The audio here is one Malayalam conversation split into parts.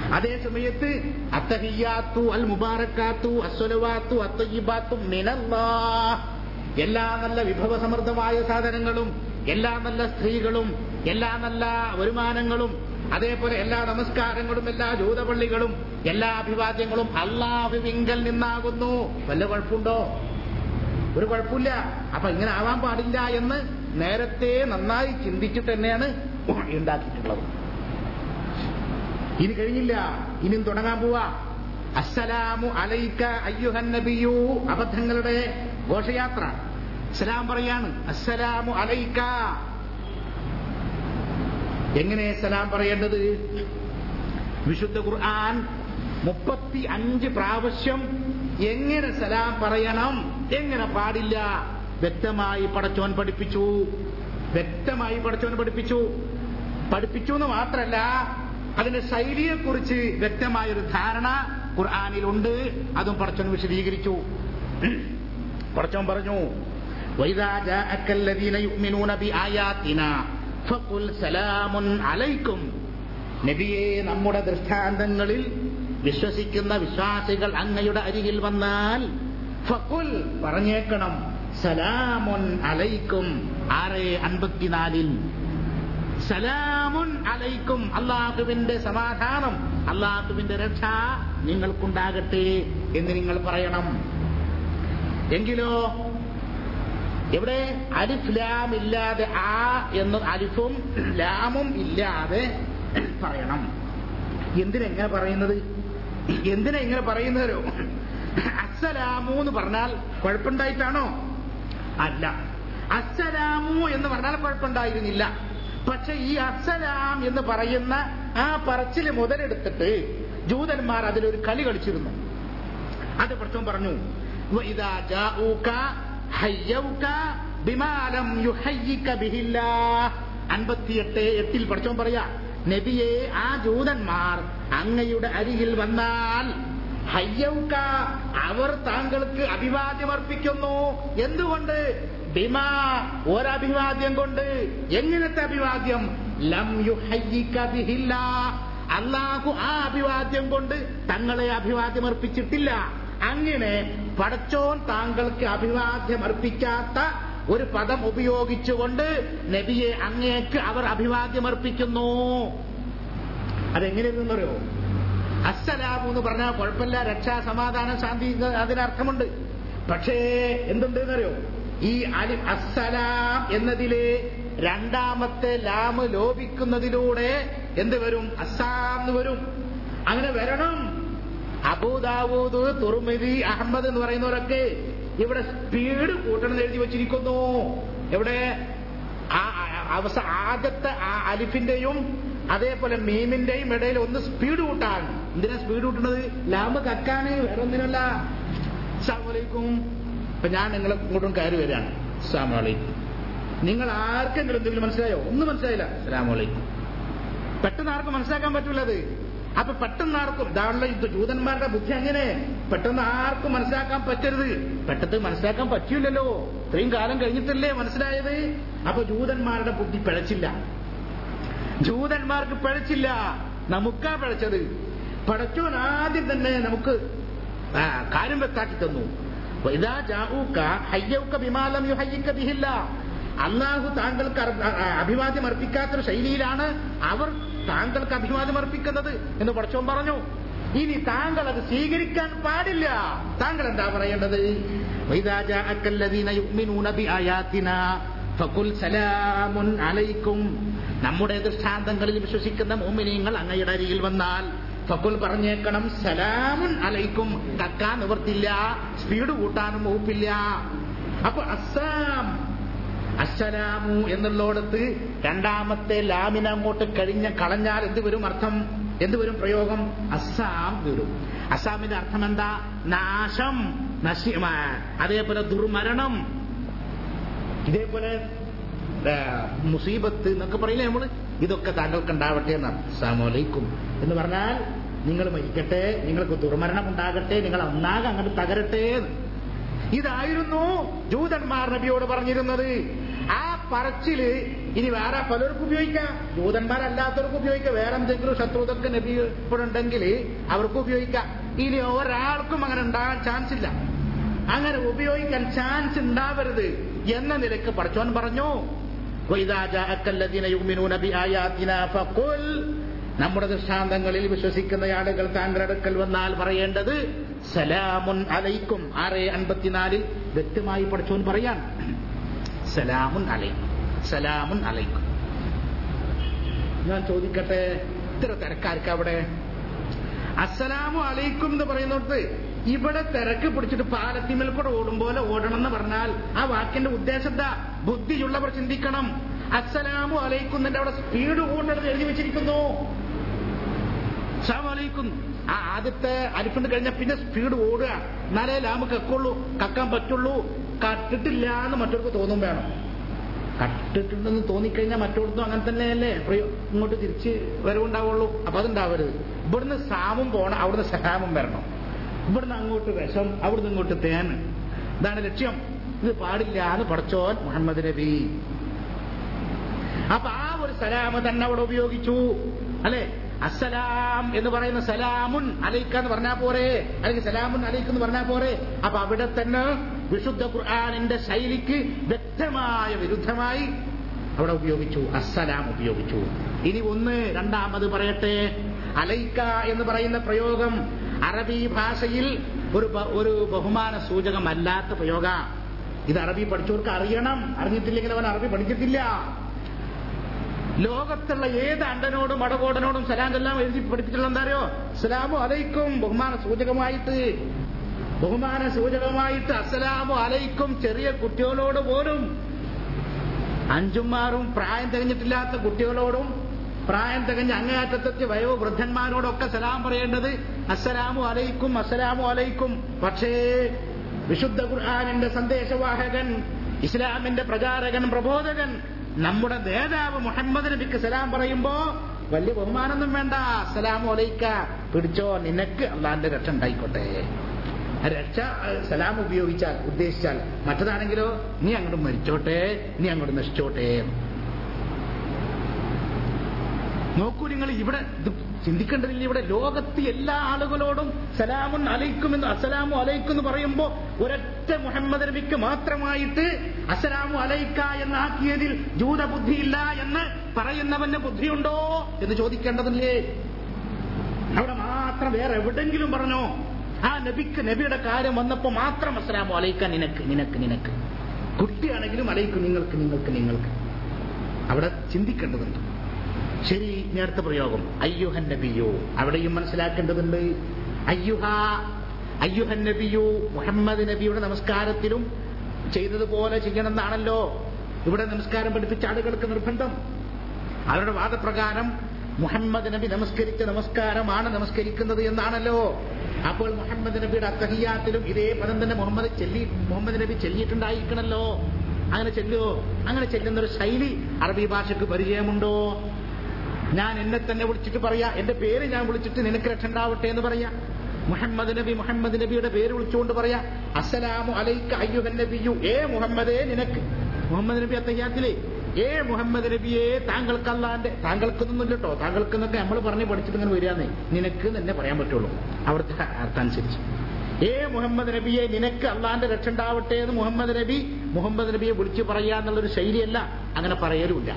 അതേ സമയത്ത് അത്തഹിയാത്തു അൽ മുബാറക്കാത്തു അസ്വലവാത്തു അത്തയ്യിബാത്തു മിനല്ലാ എല്ലാ നല്ല വിഭവസമൃദ്ധമായ സാധനങ്ങളും എല്ലാ നല്ല സ്ത്രീകളും എല്ലാ നല്ല വരുമാനങ്ങളും അതേപോലെ എല്ലാ നമസ്കാരങ്ങളും എല്ലാ ജൂതപള്ളികളും എല്ലാ അഭിവാദ്യങ്ങളും അള്ളാഹുവിങ്കൽ നിന്നാകുന്നു വല്ല കുഴപ്പമുണ്ടോ ഒരു കുഴപ്പമില്ല അപ്പൊ ഇങ്ങനെ ആവാൻ പാടില്ല എന്ന് നേരത്തെ നന്നായി ചിന്തിച്ചിട്ട് തന്നെയാണ് ഉണ്ടാക്കിയിട്ടുള്ളത് ഇനി കഴിഞ്ഞില്ല ഇനിയും തുടങ്ങാൻ പോവാ അസ്സലാമു അലൈക്ക അയ്യുഹൻ നബിയു അബദ്ധങ്ങളുടെ ഘോഷയാത്ര സലാം പറയാണ് അസ്സലാമു അലൈക്ക എങ്ങനെ സലാം പറയേണ്ടത് വിശുദ്ധ ഖുർആൻ മുപ്പത്തി അഞ്ച് പ്രാവശ്യം എങ്ങനെ സലാം പറയണം എങ്ങനെ പാടില്ല വ്യക്തമായി പടച്ചോൻ പഠിപ്പിച്ചു വ്യക്തമായി പടച്ചോൻ പഠിപ്പിച്ചു പഠിപ്പിച്ചു എന്ന് മാത്രല്ല അതിന്റെ ശൈലിയെക്കുറിച്ച് വ്യക്തമായൊരു ധാരണ ഖുർആാനിലുണ്ട് അതും പടച്ചോൻ വിശദീകരിച്ചു പടച്ചോൻ പറഞ്ഞു وإذا جاءك الذين يؤمنون بآياتنا فقل سلام عليكم നബിയെ നമ്മുടെ ദൃഷ്ടാന്തങ്ങളിൽ വിശ്വസിക്കുന്ന വിശ്വാസികൾ അങ്ങയുടെ അരികിൽ വന്നാൽ ഫക്കുൽ പറഞ്ഞേക്കണം സലാമുൻ അലൈക്കും ആറ് അൻപത്തിനാലിൽ സലാമുൻ അലൈക്കും അള്ളാഹുവിന്റെ സമാധാനം അള്ളാഹുവിന്റെ രക്ഷ നിങ്ങൾക്കുണ്ടാകട്ടെ എന്ന് നിങ്ങൾ പറയണം എങ്കിലോ എവിടെ അലിഫ് ലാം ഇല്ലാതെ ആ എന്ന് അലിഫും ലാമും ഇല്ലാതെ പറയണം എന്തിനെങ്ങനെ പറയുന്നത് എന്തിനാ ഇങ്ങനെ പറയുന്നവരോ അസ്സലാമു എന്ന് പറഞ്ഞാൽ കുഴപ്പമുണ്ടായിട്ടാണോ അല്ല അസ്സലാമു എന്ന് പറഞ്ഞാൽ കുഴപ്പമുണ്ടായിരുന്നില്ല പക്ഷെ ഈ അസ്സലാം എന്ന് പറയുന്ന ആ പറച്ചില് മുതലെടുത്തിട്ട് ജൂതന്മാർ അതിലൊരു കളി കളിച്ചിരുന്നു അത് പ്രശ്നം പറഞ്ഞു وإذا جاءوك حيوك بما لم يحيك به الله അൻപത്തിയെട്ട് എട്ടിൽ പഠിച്ചോൻ പറയാ നബിയെ ആ ജൂതന്മാർ അങ്ങയുടെ അരികിൽ വന്നാൽ ഹയ്യൗക്ക അവർ താങ്കൾക്ക് അഭിവാദ്യം അർപ്പിക്കുന്നു എന്തുകൊണ്ട് ബിമാ ഒരഭിവാദ്യം കൊണ്ട് എങ്ങനത്തെ അഭിവാദ്യം ലം യുഹയ്യിക ബിഹില്ല അള്ളാഹു ആ അഭിവാദ്യം കൊണ്ട് തങ്ങളെ അഭിവാദ്യം അർപ്പിച്ചിട്ടില്ല അങ്ങനെ പടച്ചോൻ താങ്കൾക്ക് അഭിവാദ്യം അർപ്പിക്കാത്ത ഒരു പദം ഉപയോഗിച്ചുകൊണ്ട് നബിയെ അങ്ങേക്ക് അവർ അഭിവാദ്യം അർപ്പിക്കുന്നു അതെങ്ങനെയെന്നറിയോ അസ്സലാമു എന്ന് പറഞ്ഞാൽ കുഴപ്പമില്ല രക്ഷാ സമാധാനം ശാന്തി അതിനർത്ഥമുണ്ട് പക്ഷേ എന്തുണ്ട് എന്നറിയോ ഈ അലി അസ്സലാം എന്നതിലെ രണ്ടാമത്തെ ലാമ് ലോപിക്കുന്നതിലൂടെ എന്ത് വരും അസ്സാം എന്ന് വരും അങ്ങനെ വരണം അബൂദാവൂദ് തുറുമിതി അഹമ്മദ് എന്ന് പറയുന്നവരൊക്കെ ഇവിടെ സ്പീഡ് കൂട്ടണം എഴുതി വെച്ചിരിക്കുന്നു എവിടെ അവസ ആദ്യത്തെ ആ അലിഫിന്റെയും അതേപോലെ മീമിന്റെയും ഇടയിൽ ഒന്ന് സ്പീഡ് കൂട്ടാൻ എന്തിനാ സ്പീഡ് കൂട്ടുന്നത് ലാമ്പ് കക്കാന് വേറെ ഒന്നിനല്ല അസ്സാമലൈക്കും ഇപ്പൊ ഞാൻ നിങ്ങളെ ഇങ്ങോട്ടും കയറി വരികയാണ് അസ്സാമലൈക്കും നിങ്ങൾ ആർക്കെങ്കിലും എന്തെങ്കിലും മനസ്സിലായോ ഒന്നും മനസ്സിലായില്ല അസ്സലാമലൈക്കും പെട്ടെന്ന് ആർക്കും മനസ്സിലാക്കാൻ പറ്റൂലത് അപ്പൊ പെട്ടെന്ന് ആർക്കും ഇതാണല്ലോ ഇത് ജൂതന്മാരുടെ ബുദ്ധി അങ്ങനെ പെട്ടെന്ന് ആർക്കും മനസ്സിലാക്കാൻ പറ്റരുത് പെട്ടെന്ന് മനസ്സിലാക്കാൻ പറ്റൂലല്ലോ ഇത്രയും കാലം കഴിഞ്ഞിട്ടല്ലേ മനസ്സിലായത് അപ്പൊ ജൂതന്മാരുടെ ബുദ്ധി പിഴച്ചില്ല ജൂതന്മാർക്ക് പിഴച്ചില്ല നമുക്കാ പിഴച്ചത് പടച്ചോൻ ആദ്യം തന്നെ നമുക്ക് ആ, കാര്യം വ്യക്താക്കി തന്നു ഇതാ ജാഊക്ക ഹയ്യൗക്ക വിമാലം യുഹയ്യിക്ക ബിഹില്ല അള്ളാഹു താങ്കൾക്ക് അർ- അ- അ- അഭിവാദ്യം അർപ്പിക്കാത്തൊരു ശൈലിയിലാണ് അവർ താങ്കൾക്ക് അഭിവാദ്യം അർപ്പിക്കുന്നത് എന്ന് പടച്ചോൻ പറഞ്ഞു ഇനി താങ്കൾ അത് സ്വീകരിക്കാൻ പാടില്ല താങ്കൾ എന്താ പറയേണ്ടത് വൈദാ ജാഅക്കല്ലദീന യുഅ്മിനൂന ബിആയാതിനാ ഫഖുൽ സലാമുൻ അലൈക്കും നമ്മുടെ ദൃഷ്ടാന്തങ്ങളിൽ വിശ്വസിക്കുന്ന മോമിനിയങ്ങൾ അങ്ങയുടെ അരികിൽ വന്നാൽ ഫക്കുൽ പറഞ്ഞേക്കണം സലാമുൻ അലൈക്കും കക്കാൻ നിവർത്തില്ല സ്പീഡ് കൂട്ടാനും വകുപ്പില്ല അപ്പൊ അസ്സാം അസ്സലാമു എന്നുള്ളോടത്ത് രണ്ടാമത്തെ ലാമിനെ അങ്ങോട്ട് കഴിഞ്ഞ കളഞ്ഞാൽ എന്ത് വരും അർത്ഥം എന്ത് വരും പ്രയോഗം അസ്സാം വരും അസ്സാമിന്റെ അർത്ഥം എന്താ നാശം നശി ആ, അതേപോലെ ദുർമരണം ഇതേപോലെ ആ, മുസീബത്ത് എന്നൊക്കെ പറയില്ലേ നമ്മള് ഇതൊക്കെ താങ്കൾക്ക് ഉണ്ടാവട്ടെ എന്നാണ് അസ്സാമലൈക്കും എന്ന് പറഞ്ഞാൽ നിങ്ങൾ മരിക്കട്ടെ നിങ്ങൾക്ക് ദുർമരണം ഉണ്ടാകട്ടെ നിങ്ങൾ ഒന്നാകെ അങ്ങോട്ട് തകരട്ടെ എന്ന്. ഇതായിരുന്നു ജൂതന്മാർ നബിയോട് പറഞ്ഞിരുന്നത് ആ പറച്ചില് ഇനി വേറെ പലർക്കും ഉപയോഗിക്കാം ജൂതന്മാരല്ലാത്തവർക്ക് ഉപയോഗിക്കാം വേറെ എന്തെങ്കിലും ശത്രുതക്ക് നബി ഇപ്പോഴുണ്ടെങ്കിൽ അവർക്ക് ഉപയോഗിക്കാം ഇനി ഒരാൾക്കും അങ്ങനെ ഉണ്ടാകാൻ ചാൻസ് ഇല്ല അങ്ങനെ ഉപയോഗിക്കാൻ ചാൻസ് ഉണ്ടാവരുത് എന്ന നിലക്ക് പഠിച്ചോൻ പറഞ്ഞു وَإِذَا جَاءَكَ الَّذِينَ يُؤْمِنُونَ بِآيَاتِنَا فَقُلْ നമ്മുടെ ദൃഷ്ടാന്തങ്ങളിൽ വിശ്വസിക്കുന്ന ആളുകൾ താങ്കളുടെ അടുക്കൽ വന്നാൽ പറയേണ്ടത് സലാമുൻ അലൈക്കും ആറ് അൻപത്തിനാലിൽ വ്യക്തമായി പഠിച്ചോൻ പറയാൻ സലാമുൻ അലൈക്കും സലാമുൻ അലൈക്കും ഞാൻ ചോദിക്കട്ടെ ഇത്ര തിരക്കാർക്ക് അവിടെ അസ്സലാമു അലൈക്കും എന്ന് പറയുന്നിടത്ത് ഇവിടെ തിരക്ക് പിടിച്ചിട്ട് പാലത്തിമേൽ കൂടെ ഓടും പോലെ ഓടണം എന്ന് പറഞ്ഞാൽ ആ വാക്കിന്റെ ഉദ്ദേശം എന്താ ബുദ്ധിയുള്ളവർ ചിന്തിക്കണം അസ്സലാമു അലൈക്കും എന്റെ അവിടെ സ്പീഡ് കൂട്ടരുത് എഴുതി വെച്ചിരിക്കുന്നു അലൈക്കും ആ ആദ്യത്തെ അരിഫിണ്ട് കഴിഞ്ഞാൽ പിന്നെ സ്പീഡ് ഓടുക എന്നാലേ ലാമ് കക്കുള്ളൂ കക്കാൻ പറ്റുള്ളൂ കട്ടിട്ടില്ല എന്ന് മറ്റവർക്ക് തോന്നും വേണം കട്ടിട്ടുണ്ടെന്ന് തോന്നിക്കഴിഞ്ഞാൽ മറ്റോടത്തും അങ്ങനെ തന്നെയല്ലേ പ്രയോ- ഇങ്ങോട്ട് തിരിച്ച് വരവുണ്ടാവുള്ളൂ അപ്പൊ അതുണ്ടാവരുത് ഇവിടുന്ന് സാമും പോണം അവിടുന്ന് സഹാമും വരണം ഇവിടുന്ന് അങ്ങോട്ട് വിഷം അവിടുന്ന് ഇങ്ങോട്ട് തേൻ ഇതാണ് ലക്ഷ്യം ഇത് പാടില്ല എന്ന് പഠിച്ചോൻ മുഹമ്മദ് നബി അപ്പൊ ആ ഒരു സലാമ് തന്നെ അവിടെ ഉപയോഗിച്ചു അല്ലെ അസ്സലാം എന്ന് പറയുന്ന സലാമുൻ അലൈക്ക എന്ന് പറഞ്ഞാൽ പോരെ അല്ലെങ്കിൽ സലാമുൻ അലൈക്ക് എന്ന് പറഞ്ഞാൽ പോരെ അപ്പൊ അവിടെ തന്നെ വിശുദ്ധ ഖുർആാനിന്റെ ശൈലിക്ക് വ്യക്തമായ വിരുദ്ധമായി അവിടെ ഉപയോഗിച്ചു അസ്സലാം ഉപയോഗിച്ചു ഇനി ഒന്ന് രണ്ടാമത് പറയട്ടെ അലൈക്ക എന്ന് പറയുന്ന പ്രയോഗം അറബി ഭാഷയിൽ ഒരു ബ- ഒരു ബഹുമാന സൂചകമല്ലാത്ത പ്രയോഗ ഇത് അറബി പഠിച്ചവർക്ക് അറിയണം അറിഞ്ഞിട്ടില്ലെങ്കിൽ അവൻ അറബി പഠിച്ചിട്ടില്ല ലോകത്തുള്ള ഏത് അണ്ടനോടും അടകോടനോടും സലാം എല്ലാം എഴുതി പഠിപ്പിച്ചുള്ള എന്താ അറിയോ സലാമു അലൈക്കും ബഹുമാന സൂചകമായിട്ട് ബഹുമാന സൂചകമായിട്ട് അസ്സലാമു അലൈക്കും ചെറിയ കുട്ടികളോട് പോലും അഞ്ചുമാറും പ്രായം തികഞ്ഞിട്ടില്ലാത്ത കുട്ടികളോടും പ്രായം തികഞ്ഞ അങ്ങേയറ്റത്തെത്തിയ വയോവൃദ്ധന്മാരോടൊക്കെ സലാം പറയേണ്ടത് അസ്സലാമു അലൈക്കും അസ്സലാമു അലൈക്കും പക്ഷേ വിശുദ്ധ ഖുർആാനിന്റെ സന്ദേശവാഹകൻ ഇസ്ലാമിന്റെ പ്രചാരകൻ പ്രബോധകൻ നമ്മുടെ നേതാവ് മുഹമ്മദ് നബിക്ക് സലാം പറയുമ്പോ വലിയ ബഹുമാനമൊന്നും വേണ്ട അസ്സലാമു അലൈക്ക പിടിച്ചോ നിനക്ക് അള്ളാന്റെ രക്ഷ ഉണ്ടായിക്കോട്ടെ രക്ഷ അഹ് സലാം ഉപയോഗിച്ചാൽ ഉദ്ദേശിച്ചാൽ മറ്റതാണെങ്കിലോ നീ അങ്ങോട്ട് മരിച്ചോട്ടെ നീ അങ്ങോട്ട് നശിച്ചോട്ടെ നോക്കൂ നിങ്ങൾ ഇവിടെ ഇത് ചിന്തിക്കേണ്ടതില്ല ഇവിടെ ലോകത്ത് എല്ലാ ആളുകളോടും സലാമുൻ അലൈക്കും എന്ന് അസലാമു അലൈക്കും എന്ന് പറയുമ്പോ ഒരൊറ്റ മുഹമ്മദ് നബിക്ക് മാത്രമായിട്ട് അസലാമു അലൈക്ക എന്നാക്കിയതിൽ ജൂതബുദ്ധിയില്ല എന്ന് പറയുന്നവന് ബുദ്ധിയുണ്ടോ എന്ന് ചോദിക്കേണ്ടതില്ലേ അവിടെ മാത്രം വേറെ എവിടെങ്കിലും പറഞ്ഞോ ആ നബിക്ക് നബിയുടെ കാര്യം വന്നപ്പോ മാത്രം അസ്സലാമു അലൈക്ക നിനക്ക് നിനക്ക് നിനക്ക് കുട്ടിയാണെങ്കിലും അലൈക്കും നിങ്ങൾക്ക് നിങ്ങൾക്ക് നിങ്ങൾക്ക് അവിടെ ചിന്തിക്കേണ്ടതുണ്ട് ശരി ഇനി അടുത്ത പ്രയോഗം അയ്യുഹൻ നബിയു അവിടെയും മനസ്സിലാക്കേണ്ടതുണ്ട് അയ്യുഹ അയ്യുഹൻ നബിയു മുഹമ്മദ് നബിയുടെ നമസ്കാരത്തിലും ചെയ്തതുപോലെ ചെയ്യണമെന്നാണല്ലോ ഇവിടെ നമസ്കാരം പഠിപ്പിച്ച ആളുകൾക്ക് നിർബന്ധം അവരുടെ വാദപ്രകാരം മുഹമ്മദ് നബി നമസ്കരിച്ച നമസ്കാരമാണ് നമസ്കരിക്കുന്നത് എന്നാണല്ലോ അപ്പോൾ മുഹമ്മദ് നബിയുടെ അത്തഹിയാത്തിലും ഇതേ പദം തന്നെ മുഹമ്മദ് ചെല്ലി മുഹമ്മദ് നബി ചെല്ലിയിട്ടുണ്ടായിരിക്കണല്ലോ അങ്ങനെ ചെല്ലുവോ അങ്ങനെ ചെല്ലുന്ന ഒരു ശൈലി അറബി ഭാഷയ്ക്ക് പരിചയമുണ്ടോ ഞാൻ എന്നെ തന്നെ വിളിച്ചിട്ട് പറയാ എന്റെ പേര് ഞാൻ വിളിച്ചിട്ട് നിനക്ക് രക്ഷ ഉണ്ടാവട്ടെ എന്ന് പറയാ മുഹമ്മദ് നബി മുഹമ്മദ് നബിയുടെ പേര് വിളിച്ചുകൊണ്ട് പറയാ അസ്സലാമു അലൈക്ക അയ്യുഹൻ നബിയു ഏ മുഹമ്മദേ നിനക്ക് മുഹമ്മദ് നബി അത്തയ്യാത്തിലെ ഏ മുഹമ്മദ് നബിയെ താങ്കൾക്ക് അല്ലാന്റെ താങ്കൾക്കൊന്നും കേട്ടോ താങ്കൾക്ക് എന്നൊക്കെ നമ്മൾ പറഞ്ഞ് പഠിച്ചിട്ട് ഇങ്ങനെ വരികയെന്നേ നിനക്ക് തന്നെ പറയാൻ പറ്റുള്ളൂ അവിടുത്തെ അർത്ഥം അനുസരിച്ച് ഏ മുഹമ്മദ് നബിയെ നിനക്ക് അള്ളാന്റെ രക്ഷ ഉണ്ടാവട്ടെ എന്ന് മുഹമ്മദ് നബി മുഹമ്മദ് നബിയെ വിളിച്ചു പറയാ എന്നുള്ളൊരു ശൈലിയല്ല അങ്ങനെ പറയലുമില്ല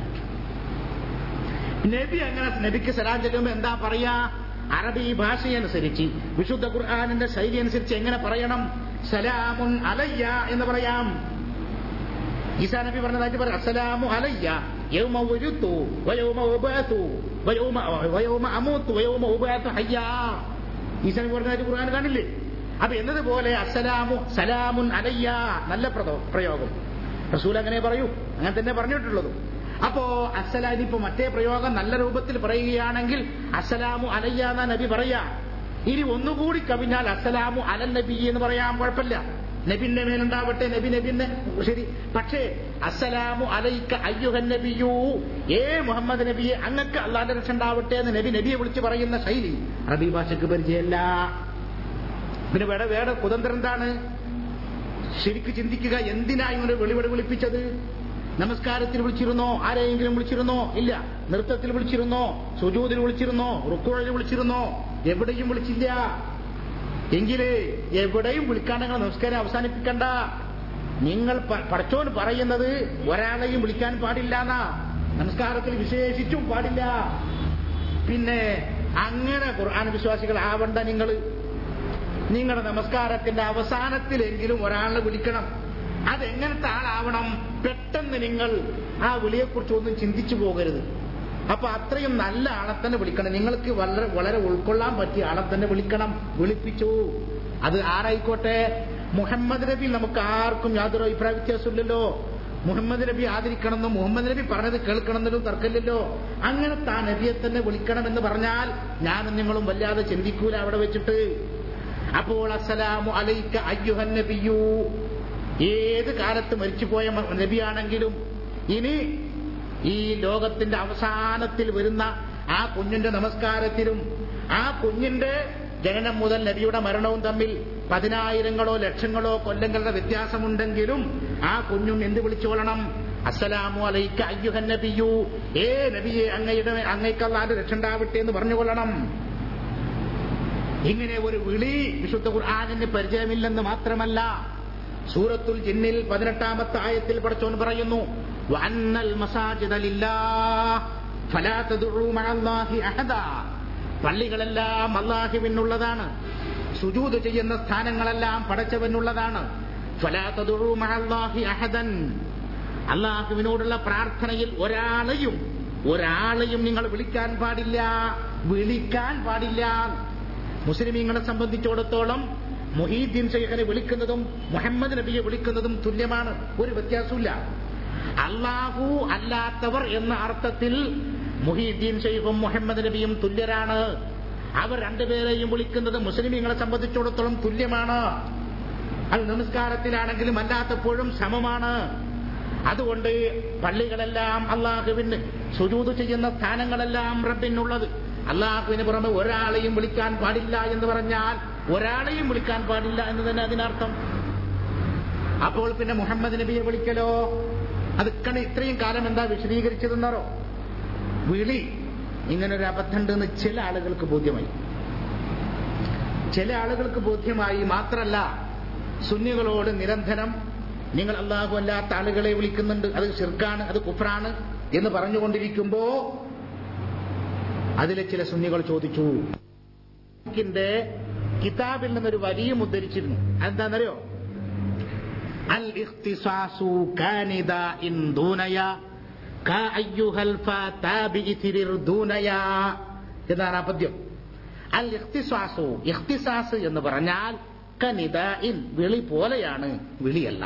നബി അങ്ങനെ നബിക്ക് സലാം ചെല്ലുമ്പോ എന്താ പറയാ അറബി ഭാഷയനുസരിച്ച് വിശുദ്ധ ഖുർആാനിന്റെ ശൈലി അനുസരിച്ച് എങ്ങനെ പറയണം സലാമുൻ അലയ്യ എന്ന് പറയാം ഈസാ നബി പറഞ്ഞതായിട്ട് പറയാം അസ്സലാമു അലയ്യ യൗമ ഉരുത്തു വയൗമ ഉബഅതു വയൗമ വയൗമ അമൂത്തു വയൗമ ഉബഅതു ഹയ്യാ ഈസാ നബി പറഞ്ഞതായിട്ട് ഖുർആൻ കാണില്ലേ അപ്പൊ എന്നതുപോലെ അസ്സലാമു സലാമുൻ അലയ്യ നല്ല പ്രദോ- പ്രയോഗം റസൂൽ അങ്ങനെ പറയൂ അങ്ങനെ തന്നെ പറഞ്ഞിട്ടുള്ളത് അപ്പോ അസ്സലാ ഇനിയിപ്പോ മറ്റേ പ്രയോഗം നല്ല രൂപത്തിൽ പറയുകയാണെങ്കിൽ അസ്സലാമു അലയ്യ എന്നാ നബി പറയാ ഇനി ഒന്നുകൂടി കവിഞ്ഞാൽ അസ്സലാമു അലൽ നബി എന്ന് പറയാൻ കുഴപ്പമില്ല നബിന്റെ മേലുണ്ടാവട്ടെ നബി നബിന്റെ ശരി പക്ഷേ അസ്സലാമു അലൈക്ക അയ്യുഹൻ നബിയു ഏ മുഹമ്മദ് നബിയെ അങ്ങക്ക് അള്ളാന്റെ രക്ഷ ഉണ്ടാവട്ടെ എന്ന് നബി നബിയെ വിളിച്ച് പറയുന്ന ശൈലി അറബി ഭാഷയ്ക്ക് പരിചയമല്ല പിന്നെ വേറെ വേറെ കുതന്ത്രം എന്താണ് ശരിക്ക് ചിന്തിക്കുക എന്തിനാ ഇങ്ങനെ വെളിവെളി വിളിപ്പിച്ചത് നമസ്കാരത്തിൽ വിളിച്ചിരുന്നോ ആരെയെങ്കിലും വിളിച്ചിരുന്നോ ഇല്ല നൃത്തത്തിൽ വിളിച്ചിരുന്നോ സുജൂതിൽ വിളിച്ചിരുന്നോ റുക്കോഴിൽ വിളിച്ചിരുന്നോ എവിടെയും വിളിച്ചില്ല എങ്കിലേ എവിടെയും വിളിക്കാണ്ട് നിങ്ങൾ നമസ്കാരം അവസാനിപ്പിക്കണ്ട നിങ്ങൾ പ- പടച്ചോൻ പറയുന്നത് ഒരാളെയും വിളിക്കാൻ പാടില്ല എന്നാ നമസ്കാരത്തിൽ വിശേഷിച്ചും പാടില്ല പിന്നെ അങ്ങനെ ഖുർആൻ വിശ്വാസികളാവണ്ട നിങ്ങൾ നിങ്ങളുടെ നമസ്കാരത്തിന്റെ അവസാനത്തിലെങ്കിലും ഒരാളെ വിളിക്കണം അതെങ്ങനത്തെ ആളാവണം പെട്ടെന്ന് നിങ്ങൾ ആ വിളിയെക്കുറിച്ച് ഒന്നും ചിന്തിച്ചു പോകരുത് അപ്പൊ അത്രയും നല്ല ആളെ തന്നെ വിളിക്കണം നിങ്ങൾക്ക് വളരെ വളരെ ഉൾക്കൊള്ളാൻ പറ്റിയ ആളെ തന്നെ വിളിക്കണം വിളിപ്പിച്ചു അത് ആരായിക്കോട്ടെ മുഹമ്മദ് നബി നമുക്ക് ആർക്കും യാതൊരു അഭിപ്രായ വ്യത്യാസമില്ലല്ലോ മുഹമ്മദ് നബി ആദരിക്കണമെന്നും മുഹമ്മദ് നബി പറഞ്ഞത് കേൾക്കണമെന്നൊന്നും തർക്കമില്ലല്ലോ അങ്ങനെ താ നബിയെ തന്നെ വിളിക്കണമെന്ന് പറഞ്ഞാൽ ഞാനും നിങ്ങളും വല്ലാതെ ചിന്തിക്കൂല അവിടെ വെച്ചിട്ട് അപ്പോൾ അസ്സലാമു അലൈക്ക അയ്യുഹൻ നബിയു ഏത് കാലത്ത് മരിച്ചുപോയ മ- നബിയാണെങ്കിലും ഇനി ഈ ലോകത്തിന്റെ അവസാനത്തിൽ വരുന്ന ആ കുഞ്ഞിന്റെ നമസ്കാരത്തിലും ആ കുഞ്ഞിന്റെ ജനനം മുതൽ നബിയുടെ മരണവും തമ്മിൽ പതിനായിരങ്ങളോ ലക്ഷങ്ങളോ കൊല്ലങ്ങളുടെ വ്യത്യാസമുണ്ടെങ്കിലും ആ കുഞ്ഞും എന്ത് വിളിച്ചോളണം അസ്സലാമു അലൈക്ക അയ്യുഹൻ നബിയു ഏ നബിയെ അങ്ങയുടെ അങ്ങയ്ക്കല്ലാതെ രക്ഷണ്ടാവട്ടെ എന്ന് പറഞ്ഞുകൊള്ളണം ഇങ്ങനെ ഒരു വിളി വിശുദ്ധ ഖുർആാനിന് പരിചയമില്ലെന്ന് മാത്രമല്ല സൂറത്തുൽ ജിന്നിൽ പതിനെട്ടാമത്തെ ആയത്തിൽ പഠിച്ചോൻ പറയുന്നു വഅന്നൽ മസാജിദ ലില്ലാഹ് ഫലാ തദ്ഉ മഅല്ലാഹി അഹദാ പള്ളികളെല്ലാം അള്ളാഹുവിനുള്ളതാണ് സുജൂദ് ചെയ്യുന്ന സ്ഥാനങ്ങളെല്ലാം പടച്ചവനുള്ളതാണ് ഫലാ തദ്ഉ മഅല്ലാഹി അഹദൻ അള്ളാഹുവിനോടുള്ള പ്രാർത്ഥനയിൽ ഒരാളെയും ഒരാളെയും നിങ്ങൾ വിളിക്കാൻ പാടില്ല വിളിക്കാൻ പാടില്ല മുസ്ലിമീങ്ങളെ സംബന്ധിച്ചിടത്തോളം മുഹീദ്ദീൻ ഷെയ്ഖിനെ വിളിക്കുന്നതും മുഹമ്മദ് നബിയെ വിളിക്കുന്നതും തുല്യമാണ് ഒരു വ്യത്യാസമില്ല അള്ളാഹു അല്ലാത്തവർ എന്ന അർത്ഥത്തിൽ മുഹീദ്ദീൻ ഷെയ്ഖും മുഹമ്മദ് നബിയും തുല്യരാണ് അവർ രണ്ടുപേരെയും വിളിക്കുന്നത് മുസ്ലിമീങ്ങളെ സംബന്ധിച്ചിടത്തോളം തുല്യമാണ് അത് നമസ്കാരത്തിലാണെങ്കിലും അല്ലാത്തപ്പോഴും സമമാണ് അതുകൊണ്ട് പള്ളികളെല്ലാം അള്ളാഹുവിന് സുജൂത് ചെയ്യുന്ന സ്ഥാനങ്ങളെല്ലാം റബ്ബിനുള്ളത് അള്ളാഹുവിന് പുറമെ ഒരാളെയും വിളിക്കാൻ പാടില്ല എന്ന് പറഞ്ഞാൽ ഒരാളെയും വിളിക്കാൻ പാടില്ല എന്ന് തന്നെ അതിനർത്ഥം അപ്പോൾ പിന്നെ മുഹമ്മദ് നബിയെ വിളിക്കലോ അത് കണ ഇത്രയും കാലം എന്താ വിശദീകരിച്ചതെന്നോ വിളി ഇങ്ങനൊരു അബദ്ധമുണ്ടെന്ന് ചില ആളുകൾക്ക് ബോധ്യമായി ചില ആളുകൾക്ക് ബോധ്യമായി മാത്രല്ല സുന്നികളോട് നിരന്തരം നിങ്ങൾ അള്ളാഹു അല്ലാത്ത ആളുകളെ വിളിക്കുന്നുണ്ട് അത് ഷിർക്കാണ് അത് കുഫ്രാണ് എന്ന് പറഞ്ഞുകൊണ്ടിരിക്കുമ്പോ അതിലെ ചില സുന്നികൾ ചോദിച്ചു ിന്റെ കിതാബിൽ നിന്നൊരു വരിയും ഉദ്ധരിച്ചിരുന്നു അതെന്താണെന്നറിയോ അൽ ഇഖ്തിസാസു കാനിദ ഇൻ ദൂനയ കാ അയ്യുഹൽ ഫാതാബി ഇഥിരിർ ദൂനയ എന്നാണ് ആ പദ്യം അൽ ഇഖ്തിസാസു ഇഖ്തിസാസ് എന്ന് പറഞ്ഞാൽ കനിദ ഇൻ വിളി പോലെയാണ് വിളിയല്ല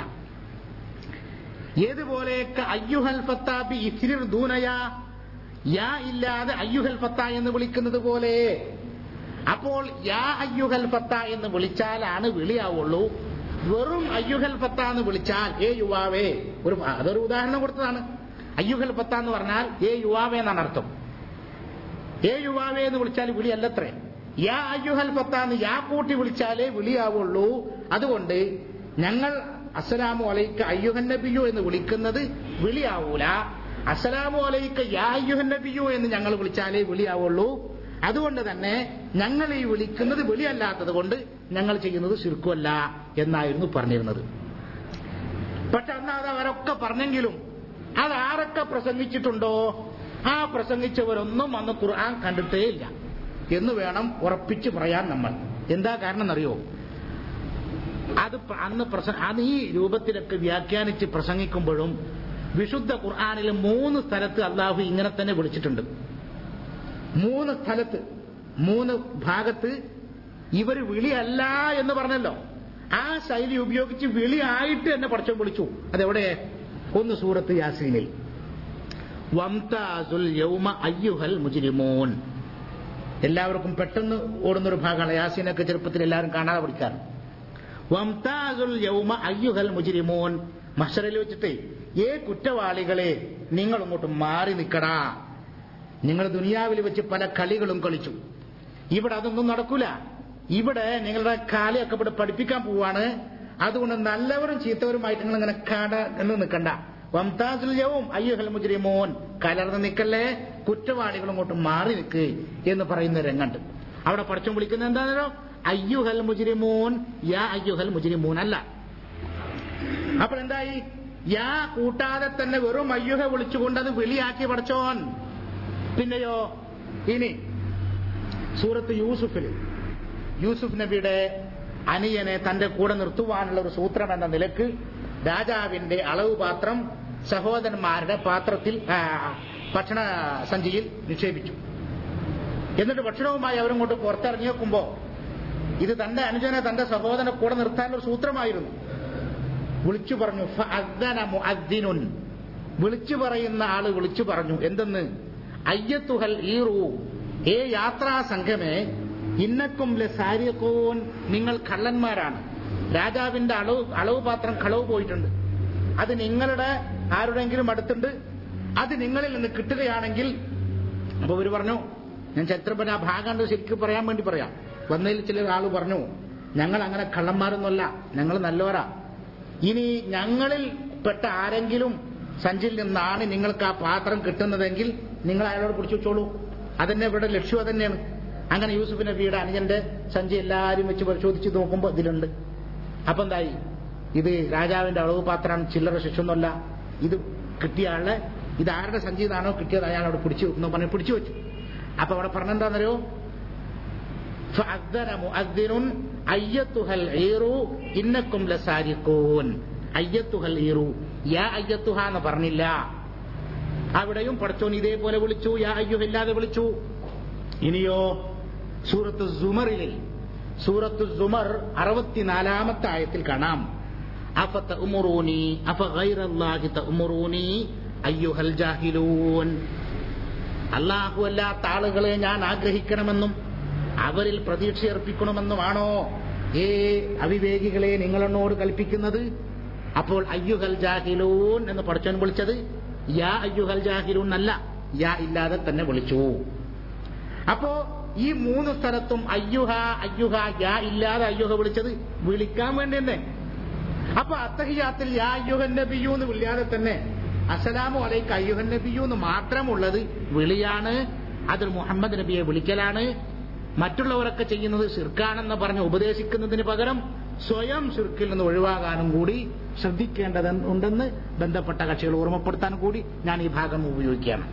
ഏതുപോലെ ക അയ്യുഹൽ ഫത്താബി ഇഥിരിർ ദൂനയ യാ ഇല്ലാതെ അയ്യുഹൽ ഫത്ത എന്ന് വിളിക്കുന്നത് പോലെ അപ്പോൾ യാ അയ്യുഹൽ ഫത്ത എന്ന് വിളിച്ചാലാണ് വിളിയാവുള്ളൂ വെറും അയ്യുഹൽ ഫത്ത എന്ന് വിളിച്ചാൽ ഏ യുവാവേ ഒരു അതൊരു ഉദാഹരണം കൊടുത്തതാണ് അയ്യുഹൽ ഫത്ത എന്ന് പറഞ്ഞാൽ ഏ യുവാവേ എന്നാണ് അർത്ഥം ഏ യുവാവേ എന്ന് വിളിച്ചാൽ വിളിയല്ലത്രേ യാ അയ്യുഹൽ ഫത്ത എന്ന് യാ കൂട്ടി വിളിച്ചാലേ വിളിയാവുള്ളൂ അതുകൊണ്ട് ഞങ്ങൾ അസ്സലാമു അലൈക്ക അയ്യുഹൻ നബിയു എന്ന് വിളിക്കുന്നത് വിളിയാവൂല അസ്സലാമു അലൈക്ക യാ അയ്യുഹൻ നബിയു എന്ന് ഞങ്ങൾ വിളിച്ചാലേ വിളിയാവുള്ളൂ അതുകൊണ്ട് തന്നെ ഞങ്ങൾ ഈ വിളിക്കുന്നത് വിളിയല്ലാത്തത് കൊണ്ട് ഞങ്ങൾ ചെയ്യുന്നത് ശിർക്കുമല്ല എന്നായിരുന്നു പറഞ്ഞിരുന്നത് പക്ഷെ അന്ന് അത് അവരൊക്കെ പറഞ്ഞെങ്കിലും അത് ആരൊക്കെ പ്രസംഗിച്ചിട്ടുണ്ടോ ആ പ്രസംഗിച്ചവരൊന്നും അന്ന് ഖുർആൻ കണ്ടിട്ടേ ഇല്ല എന്ന് വേണം ഉറപ്പിച്ചു പറയാൻ നമ്മൾ എന്താ കാരണം എന്നറിയോ അത് പ്ര- അന്ന് പ്രസ- അത് ഈ രൂപത്തിലൊക്കെ വ്യാഖ്യാനിച്ച് പ്രസംഗിക്കുമ്പോഴും വിശുദ്ധ ഖുർആാനിൽ മൂന്ന് സ്ഥലത്ത് അള്ളാഹു ഇങ്ങനെ തന്നെ വിളിച്ചിട്ടുണ്ട് മൂന്ന് സ്ഥലത്ത് മൂന്ന് ഭാഗത്ത് ഇവർ വിളിയല്ല എന്ന് പറഞ്ഞല്ലോ ആ ശൈലി ഉപയോഗിച്ച് വിളിയായിട്ട് എന്നെ പഠിച്ചോ വിളിച്ചു അതെവിടെ ഒന്ന് സൂറത്ത് യാസീനിൽ വംതാസുൽ യൗമ അയ്യുഹൽ മുജിരിമോൻ എല്ലാവർക്കും പെട്ടെന്ന് ഓടുന്നൊരു ഭാഗമാണ് യാസീനൊക്കെ ചെറുപ്പത്തിൽ എല്ലാവരും കാണാതെ പഠിക്കാറ് വംതാസുൽ യൗമ അയ്യുഹൽ മുജിരിമോൻ മഷറിൽ വെച്ചിട്ട് ഏ കുറ്റവാളികളെ നിങ്ങൾ ഇങ്ങോട്ട് മാറി നിൽക്കടാ നിങ്ങൾ ദുനിയാവിൽ വെച്ച് പല കളികളും കളിച്ചു ഇവിടെ അതൊന്നും നടക്കൂല ഇവിടെ നിങ്ങളുടെ കാലയൊക്കെ ഇവിടെ പഠിപ്പിക്കാൻ പോവാണ് അതുകൊണ്ട് നല്ലവരും ചീത്തവരുമായിട്ട് നിങ്ങൾ ഇങ്ങനെ കട എന്ന് നിൽക്കണ്ട വംതാസുൽ യൗം അയ്യുഹൽ മുജ്രിമൂൻ കലർന്ന് നിൽക്കല്ലേ കുറ്റവാളികൾ അങ്ങോട്ട് മാറി നിൽക്ക് എന്ന് പറയുന്ന രംഗണ്ട് അവിടെ പഠിച്ചും വിളിക്കുന്നത് എന്താണല്ലോ അയ്യുഹൽ മുജ്രിമൂൻ യാ അയ്യുഹൽ മുജ്രിമൂൻ അല്ല അപ്പോൾ എന്തായി യാ കൂട്ടാതെ തന്നെ വെറും അയ്യുഹ വിളിച്ചുകൊണ്ട് അത് വിളിയാക്കി പഠിച്ചോൻ പിന്നെയോ ഇനി സൂറത്ത് യൂസുഫിൽ യൂസുഫ് നബിയുടെ അനിയനെ തന്റെ കൂടെ നിർത്തുവാനുള്ള ഒരു സൂത്രം എന്ന നിലക്ക് രാജാവിന്റെ അളവ് പാത്രം സഹോദരന്മാരുടെ പാത്രത്തിൽ ആ, ഭക്ഷണ സഞ്ചിയിൽ നിക്ഷേപിച്ചു എന്നിട്ട് ഭക്ഷണവുമായി അവരങ്ങോട്ട് പുറത്തിറങ്ങി നോക്കുമ്പോ ഇത് തന്റെ അനുജനെ തന്റെ സഹോദരനെ കൂടെ നിർത്താനുള്ള ഒരു സൂത്രമായിരുന്നു വിളിച്ചു പറഞ്ഞു ഫഅദ്ദന മുഅദ്ദിനുൻ. വിളിച്ചു പറയുന്ന ആള് വിളിച്ചു പറഞ്ഞു എന്തെന്ന് അയ്യത്തുഹൽ ഈറു ഏ യാത്രാ സംഘമേ ഇന്നക്കും ലസാരിഖൂൻ നിങ്ങൾ കള്ളന്മാരാണ് രാജാവിന്റെ അളവ് അളവ് പാത്രം കളവ് പോയിട്ടുണ്ട് അത് നിങ്ങളുടെ ആരുടെങ്കിലും അടുത്തുണ്ട് അത് നിങ്ങളിൽ നിന്ന് കിട്ടുകയാണെങ്കിൽ അപ്പൊ ഇവര് പറഞ്ഞു ഞാൻ ചരിത്രപര ആ ഭാഗം കണ്ട് ശരിക്കും പറയാൻ വേണ്ടി പറയാം വന്നതിൽ ചില ആള് പറഞ്ഞു ഞങ്ങൾ അങ്ങനെ കള്ളന്മാരൊന്നുമല്ല ഞങ്ങൾ നല്ലവരാ ഇനി ഞങ്ങളിൽ പെട്ട ആരെങ്കിലും സഞ്ചിയിൽ നിന്നാണ് നിങ്ങൾക്ക് ആ പാത്രം കിട്ടുന്നതെങ്കിൽ നിങ്ങൾ അയാളോട് പിടിച്ചു വെച്ചോളൂ അതന്നെ ഇവിടെ ലക്ഷ്യം അതന്നെയാണ് അങ്ങനെ യൂസുഫ് നബിയുടെ അനുജന്റെ സഞ്ചി എല്ലാവരും വെച്ച് പരിശോധിച്ച് നോക്കുമ്പോൾ ഇതിലുണ്ട് അപ്പൊ എന്തായി ഇത് രാജാവിന്റെ അളവ് പാത്രമാണ് ചില്ലറ ശിക്ഷൊന്നുമല്ല ഇത് കിട്ടിയ ആളെ ഇത് ആരുടെ സഞ്ചി നിന്നാണോ കിട്ടിയത് അയാൾ അവിടെ പിടിച്ചു എന്ന് പറഞ്ഞ് പിടിച്ചു വെച്ചു അപ്പൊ അവിടെ പറഞ്ഞെന്താണെന്നറിയോ فأذن مؤذن أيتها العير إنكم لسارقون أيتها العير يا أيتها എന്ന് പറഞ്ഞില്ല അവിടെയും പടച്ചോൻ ഇതേപോലെ വിളിച്ചു യാ അയ്യുഹില്ലാതെ വിളിച്ചു ഇനിയോ സൂറത്ത് സുമറിലെ സൂറത്ത് സുമർ അറുപത്തിനാലാമത്തെ ആയത്തിൽ കാണാം അഫ തഉമുറൂനി അഫ ഗൈറല്ലാഹി തഉമുറൂനി അയ്യുഹൽ ജാഹിലൂൻ അല്ലാഹു അല്ലാത്ത ആളുകളെ ഞാൻ ആഗ്രഹിക്കണമെന്നും അവരിൽ പ്രതീക്ഷയർപ്പിക്കണമെന്നുമാണോ ഏ അവിവേകികളെ നിങ്ങളെന്നോട് കൽപ്പിക്കുന്നത് അപ്പോൾ അയ്യുഹൽ ജാഹിലൂൻ എന്ന് പഠിച്ചവൻ വിളിച്ചത് യാ അയ്യുഹൽ ജാഹിലൂൻ അല്ല യാ ഇല്ലാതെ തന്നെ വിളിച്ചു അപ്പോ ഈ മൂന്ന് സ്ഥലത്തും അയ്യുഹ അയ്യുഹ യാ ഇല്ലാതെ അയ്യുഹ വിളിച്ചത് വിളിക്കാൻ വേണ്ടി തന്നെ അപ്പൊ അത്തഹിയാത്തിൽ യാ അയ്യുഹൻ നബിയു എന്ന് വിളിയാതെ തന്നെ അസലാമു അലൈക്ക് അയ്യുഹൻ നബിയു എന്ന് മാത്രമുള്ളത് വിളിയാണ് അതിൽ മുഹമ്മദ് നബിയെ വിളിക്കലാണ് മറ്റുള്ളവരൊക്കെ ചെയ്യുന്നത് ഷിർക്കാണെന്ന് പറഞ്ഞ് ഉപദേശിക്കുന്നതിന് പകരം സ്വയം ഷിർക്കിൽ നിന്ന് ഒഴിവാകാനും കൂടി ശ്രദ്ധിക്കേണ്ടതുണ്ടെന്ന് ബന്ധപ്പെട്ട കക്ഷികൾ ഓർമ്മപ്പെടുത്താൻ കൂടി ഞാൻ ഈ ഭാഗം ഉപയോഗിക്കുകയാണ്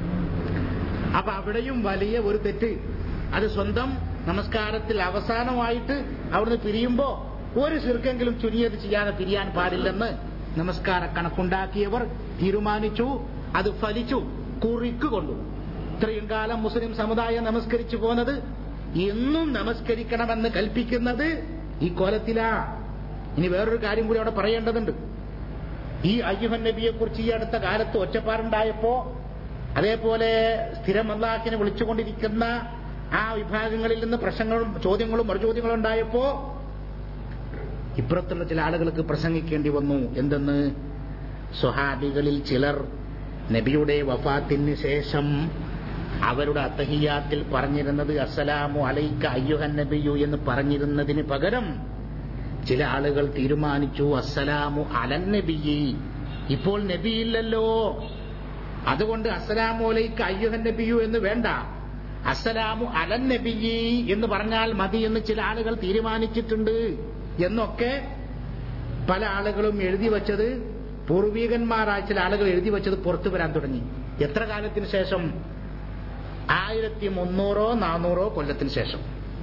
അപ്പൊ അവിടെയും വലിയ ഒരു തെറ്റ് അത് സ്വന്തം നമസ്കാരത്തിൽ അവസാനമായിട്ട് അവിടുന്ന് പിരിയുമ്പോ ഒരു ശിർക്കെങ്കിലും ചുനിയത് ചെയ്യാതെ പിരിയാൻ പാടില്ലെന്ന് നമസ്കാര കണക്കുണ്ടാക്കിയവർ തീരുമാനിച്ചു അത് ഫലിച്ചു കുറിക്ക് കൊണ്ടു ഇത്രയും കാലം മുസ്ലിം സമുദായം നമസ്കരിച്ചു പോന്നത് എന്നും നമസ്കരിക്കണമെന്ന് കൽപ്പിക്കുന്നത് ഈ കോലത്തിലാ ഇനി വേറൊരു കാര്യം കൂടി അവിടെ പറയേണ്ടതുണ്ട് ഈ അയ്യുഹൻ നബിയെ കുറിച്ച് ഈ അടുത്ത കാലത്ത് ഒച്ചപ്പാടുണ്ടായപ്പോ അതേപോലെ സ്ഥിരം അള്ളാഹിനെ വിളിച്ചുകൊണ്ടിരിക്കുന്ന ആ വിഭാഗങ്ങളിൽ നിന്ന് പ്രശ്നങ്ങളും ചോദ്യങ്ങളും മറുചോദ്യങ്ങളും ഉണ്ടായപ്പോ ഇപ്പുറത്തുള്ള ചില ആളുകൾക്ക് പ്രസംഗിക്കേണ്ടി വന്നു എന്തെന്ന് സ്വഹാബികളിൽ ചിലർ നബിയുടെ വഫാത്തിന് ശേഷം അവരുടെ അത്തഹിയാത്തിൽ പറഞ്ഞിരുന്നത് അസ്സലാമു അലൈക്ക അയ്യുഹൻ നബിയു എന്ന് പറഞ്ഞിരുന്നതിന് പകരം ചില ആളുകൾ തീരുമാനിച്ചു അസ്സലാമു അലൻ നബിയി ഇപ്പോൾ നബിയില്ലല്ലോ അതുകൊണ്ട് അസ്സലാമു അലൈക്ക അയ്യുഹൻ നബിയു എന്ന് വേണ്ട അസ്സലാമു അലൻ നബിയി എന്ന് പറഞ്ഞാൽ മതി എന്ന് ചില ആളുകൾ തീരുമാനിച്ചിട്ടുണ്ട് എന്നൊക്കെ പല ആളുകളും എഴുതി വച്ചത് പൂർവീകന്മാരായ ചില ആളുകൾ എഴുതി വച്ചത് പുറത്തു വരാൻ തുടങ്ങി എത്ര കാലത്തിന് ശേഷം ആയിരത്തി മുന്നൂറോ നാനൂറോ കൊല്ലത്തിന് ശേഷം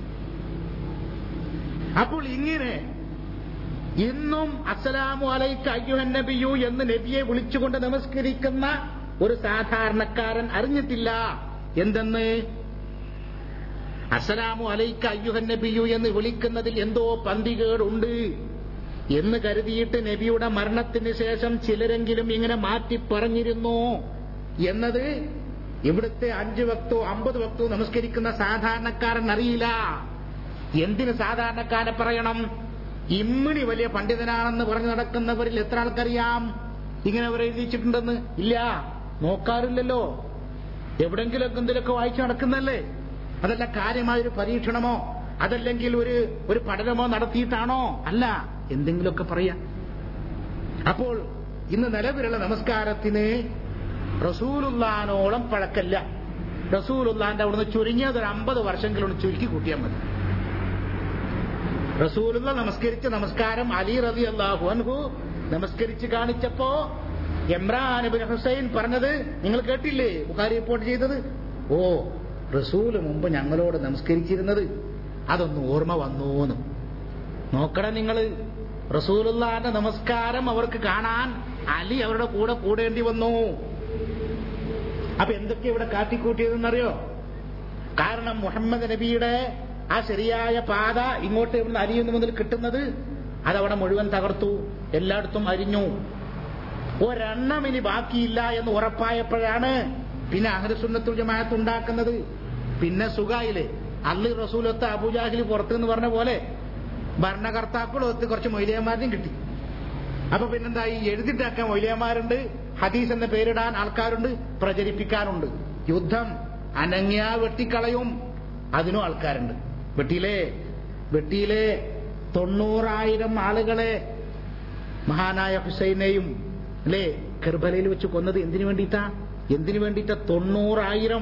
അപ്പോൾ ഇങ്ങനെ ഇന്നും അസ്സലാമു അലൈക്ക അയ്യുഹൻ നബിയു എന്ന് നബിയെ വിളിച്ചുകൊണ്ട് നമസ്കരിക്കുന്ന ഒരു സാധാരണക്കാരൻ അറിഞ്ഞിട്ടില്ല എന്തെന്ന് അസ്സലാമു അലൈക്ക അയ്യുഹൻ നബിയു എന്ന് വിളിക്കുന്നതിൽ എന്തോ പന്തികേടുണ്ട് എന്ന് കരുതിയിട്ട് നബിയുടെ മരണത്തിന് ശേഷം ചിലരെങ്കിലും ഇങ്ങനെ മാറ്റി പറഞ്ഞിരുന്നു എന്നത് ഇവിടുത്തെ അഞ്ച് വക്തോ അമ്പത് വക്തോ നമസ്കരിക്കുന്ന സാധാരണക്കാരൻ അറിയില്ല എന്തിന് സാധാരണക്കാരെ പറയണം ഇമ്മിണി വലിയ പണ്ഡിതനാണെന്ന് പറഞ്ഞു നടക്കുന്നവരിൽ എത്ര ആൾക്കറിയാം ഇങ്ങനെ അവർ എഴുതിച്ചിട്ടുണ്ടെന്ന് ഇല്ല നോക്കാറില്ലല്ലോ എവിടെങ്കിലൊക്കെ എന്തിലൊക്കെ വായിച്ചു നടക്കുന്നല്ലേ അതല്ല കാര്യമായൊരു പരീക്ഷണമോ അതല്ലെങ്കിൽ ഒരു ഒരു പഠനമോ നടത്തിയിട്ടാണോ അല്ല എന്തെങ്കിലുമൊക്കെ പറയാം അപ്പോൾ ഇന്ന് നിലവിലുള്ള നമസ്കാരത്തിന് റസൂലുള്ളാനോളം പഴക്കല്ല റസൂലുള്ളാന്റെ അവിടുന്ന് ചുരുങ്ങിയത് ഒരു അമ്പത് വർഷമെങ്കിലും ചുരുക്കി കൂട്ടിയാൽ മതി റസൂലുള്ള നമസ്കരിച്ച നമസ്കാരം അലി റബി അള്ളാഹു അൻഹു നമസ്കരിച്ച് കാണിച്ചപ്പോ എമ്രാൻ ബിൻ ഹുസൈൻ പറഞ്ഞത് നിങ്ങൾ കേട്ടില്ലേ ബുഖാരി റിപ്പോർട്ട് ചെയ്തത് ഓ റസൂല് മുമ്പ് ഞങ്ങളോട് നമസ്കരിച്ചിരുന്നത് അതൊന്ന് ഓർമ്മ വന്നൂന്ന് നോക്കണം നിങ്ങൾ റസൂലുള്ളാന്റെ നമസ്കാരം അവർക്ക് കാണാൻ അലി അവരുടെ കൂടെ കൂടേണ്ടി വന്നു അപ്പൊ എന്തൊക്കെ ഇവിടെ കാട്ടിക്കൂട്ടിയതെന്നറിയോ കാരണം മുഹമ്മദ് നബിയുടെ ആ ശരിയായ പാത ഇങ്ങോട്ട് ഇവിടുന്ന് അരിയുന്ന മുതൽ കിട്ടുന്നത് അതവിടെ മുഴുവൻ തകർത്തു എല്ലായിടത്തും അരിഞ്ഞു ഒരെണ്ണം ഇനി ബാക്കിയില്ല എന്ന് ഉറപ്പായപ്പോഴാണ് പിന്നെ അഹ്ലുസുന്നത്തുൽ ജമാഅത്ത് ഉണ്ടാക്കുന്നത് പിന്നെ സുഖായില്ലേ അള്ളി റസൂലൊത്ത് അബുജാഹിൽ പുറത്ത് എന്ന് പറഞ്ഞ പോലെ ഭരണകർത്താക്കളും ഒത്ത് കുറച്ച് മൊയിലിയന്മാരെയും കിട്ടി അപ്പൊ പിന്നെന്താ ഈ എഴുതിട്ടാക്കാൻ മൊയിലിയന്മാരുണ്ട് ഹദീസ് എന്ന പേരിടാൻ ആൾക്കാരുണ്ട് പ്രചരിപ്പിക്കാനുണ്ട് യുദ്ധം അനങ്ങിയ വെട്ടിക്കളയും അതിനും ആൾക്കാരുണ്ട് വെട്ടിയിലെ വെട്ടിയിലെ തൊണ്ണൂറായിരം ആളുകളെ മഹാനായ ഹുസൈനെയും അല്ലേ കെർബലയിൽ വെച്ച് കൊന്നത് എന്തിനു വേണ്ടിയിട്ടാ എന്തിനു വേണ്ടിയിട്ടാ തൊണ്ണൂറായിരം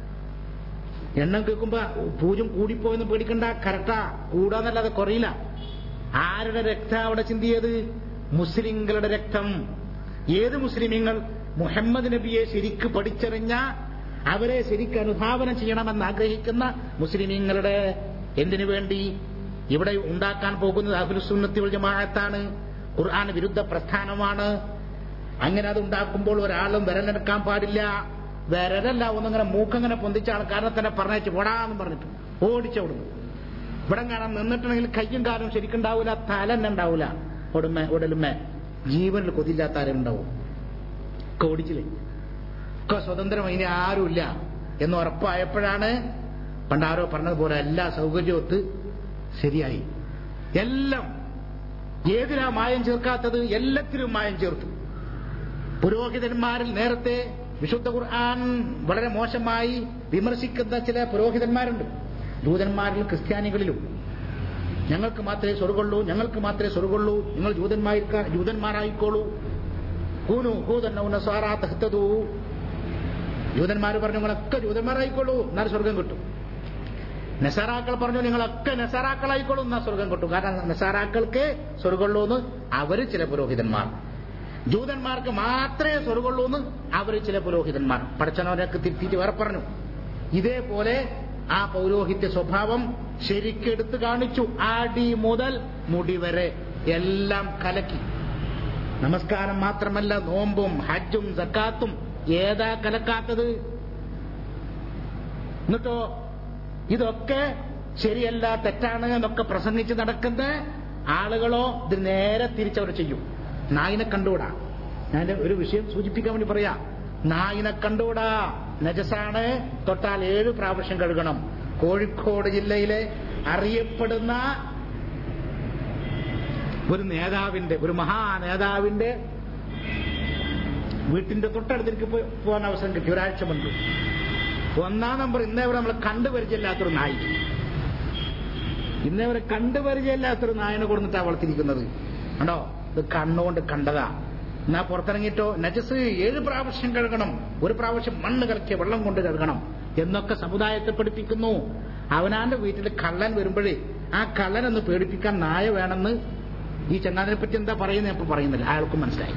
എണ്ണം കേൾക്കുമ്പോ പൂജം കൂടിപ്പോയെന്ന് പേടിക്കണ്ട കറക്റ്റാ കൂടാന്നല്ലാതെ കുറയില്ല ആരുടെ രക്ത അവിടെ ചിന്തിയത് മുസ്ലിങ്ങളുടെ രക്തം ഏത് മുസ്ലിമീങ്ങൾ മുഹമ്മദ് നബിയെ ശരിക്ക് പഠിച്ചറിഞ്ഞ അവരെ ശരിക്ക് അനുധാവനം ചെയ്യണമെന്ന് ആഗ്രഹിക്കുന്ന മുസ്ലിമീങ്ങളുടെ എന്തിനു വേണ്ടി ഇവിടെ ഉണ്ടാക്കാൻ പോകുന്നത് അഖിലുസുന്നത്തി ജമാഅത്താണ് ഖുർആൻ വിരുദ്ധ പ്രസ്ഥാനമാണ് അങ്ങനെ അത് ഉണ്ടാക്കുമ്പോൾ ഒരാളും വിരലെടുക്കാൻ പാടില്ല വിരലല്ല ഒന്നിങ്ങനെ മൂക്കങ്ങനെ പൊന്തിച്ച ആൾക്കാരെ തന്നെ പറഞ്ഞേച്ച് പോടാന്ന് പറഞ്ഞിട്ട് ഓടിച്ചവിടുന്നു ഇവിടെ കാണാൻ നിന്നിട്ടുണ്ടെങ്കിൽ കയ്യും കാലും ശരിക്കുണ്ടാവൂല തല തന്നെ ഉണ്ടാവൂല ഒടുമ ഉടലുമേ ജീവനിൽ കൊതില്ലാത്ത ആരും ഉണ്ടാവും ഒക്കെ ഓടിച്ചില്ലേ ഒക്കെ സ്വതന്ത്രം ഇനി ആരുമില്ല എന്ന് ഉറപ്പായപ്പോഴാണ് പണ്ടാരോ പറഞ്ഞതുപോലെ എല്ലാ സൗകര്യവും ഒത്ത് ശരിയായി എല്ലാം ഏതിനാ മായം ചേർക്കാത്തത് എല്ലാത്തിലും മായം ചേർത്തു പുരോഹിതന്മാരിൽ നേരത്തെ വിശുദ്ധ ഖുർആൻ വളരെ മോശമായി വിമർശിക്കുന്ന ചില പുരോഹിതന്മാരുണ്ട് ദൂതന്മാരിൽ ക്രിസ്ത്യാനികളിലും ഞങ്ങൾക്ക് മാത്രമേ സ്വർഗുള്ളൂ ഞങ്ങൾക്ക് മാത്രമേ സ്വർഗുള്ളൂ നിങ്ങൾ ജൂതന്മാരിക്ക ജൂതന്മാരായിക്കോളൂ കൂനു ഹൂതന്നൗനസാറാ തഹ്തദൂ ജൂതന്മാർ പറഞ്ഞു നിങ്ങളൊക്കെ ജൂതന്മാരായിക്കോളൂ എന്നാൽ സ്വർഗം കിട്ടും നസാറാക്കൾ പറഞ്ഞു നിങ്ങളൊക്കെ നസാറാക്കളായിക്കോളൂ എന്നാൽ സ്വർഗം കിട്ടും കാരണം നസാറാക്കൾക്ക് സ്വർഗമുള്ളൂ എന്ന് അവര് ചില പുരോഹിതന്മാർ ജൂതന്മാർക്ക് മാത്രമേ സ്വർഗമുള്ളൂ എന്ന് അവര് ചില പുരോഹിതന്മാർ പഠിച്ചനവരൊക്കെ തിരുത്തിയിട്ട് വേറെ പറഞ്ഞു ഇതേപോലെ ആ പൗരോഹിത്യ സ്വഭാവം ശരിക്കെടുത്ത് കാണിച്ചു ആടി മുതൽ മുടി വരെ എല്ലാം കലക്കി നമസ്കാരം മാത്രമല്ല നോമ്പും ഹജ്ജും സക്കാത്തും ഏതാ കലക്കാത്തത് എന്നിട്ടോ ഇതൊക്കെ ശരിയല്ല തെറ്റാണ് എന്നൊക്കെ പ്രസംഗിച്ച് നടക്കുന്ന ആളുകളോ ഇത് നേരെ തിരിച്ചവർ ചെയ്യും നായിനെ കണ്ടുകൂടാ ഞാൻ ഒരു വിഷയം സൂചിപ്പിക്കാൻ വേണ്ടി പറയാ നായിനെ കണ്ടുകൂടാ നജസാണ് തൊട്ടാൽ ഏഴ് പ്രാവശ്യം കഴുകണം കോഴിക്കോട് ജില്ലയിലെ അറിയപ്പെടുന്ന ഒരു നേതാവിന്റെ ഒരു മഹാ നേതാവിന്റെ വീട്ടിന്റെ തൊട്ടടുത്തേക്ക് പോകാൻ അവസരം കിട്ടി ഒരാഴ്ച മുൻപ് ഒന്നാം നമ്പർ ഇന്നേ വരെ നമ്മൾ കണ്ടുപരിചയമില്ലാത്തൊരു നായി ഇന്നേ വരെ കണ്ടുപരിചയമില്ലാത്തൊരു നായനെ കൊടുത്തിട്ടാ വളർത്തിരിക്കുന്നത് കണ്ടോ ഇത് കണ്ണുകൊണ്ട് കണ്ടതാ എന്നാ പുറത്തിറങ്ങിയിട്ടോ നജസ് ഏഴ് പ്രാവശ്യം കഴുകണം ഒരു പ്രാവശ്യം മണ്ണ് കലക്കിയ വെള്ളം കൊണ്ട് കഴുകണം എന്നൊക്കെ സമുദായത്തെ പഠിപ്പിക്കുന്നു അവനാന്റെ വീട്ടിൽ കള്ളൻ വരുമ്പോഴേ ആ കള്ളനൊന്ന് പേടിപ്പിക്കാൻ നായ വേണമെന്ന് ഈ ചങ്ങാതിനെ പറ്റി എന്താ പറയുന്നത് ഇപ്പൊ പറയുന്നില്ല അയാൾക്കും മനസ്സിലായി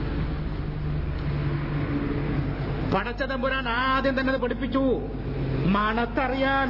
പടച്ച തമ്പുരാൻ ആദ്യം തന്നെ അത് പഠിപ്പിച്ചു മണത്തറിയാൻ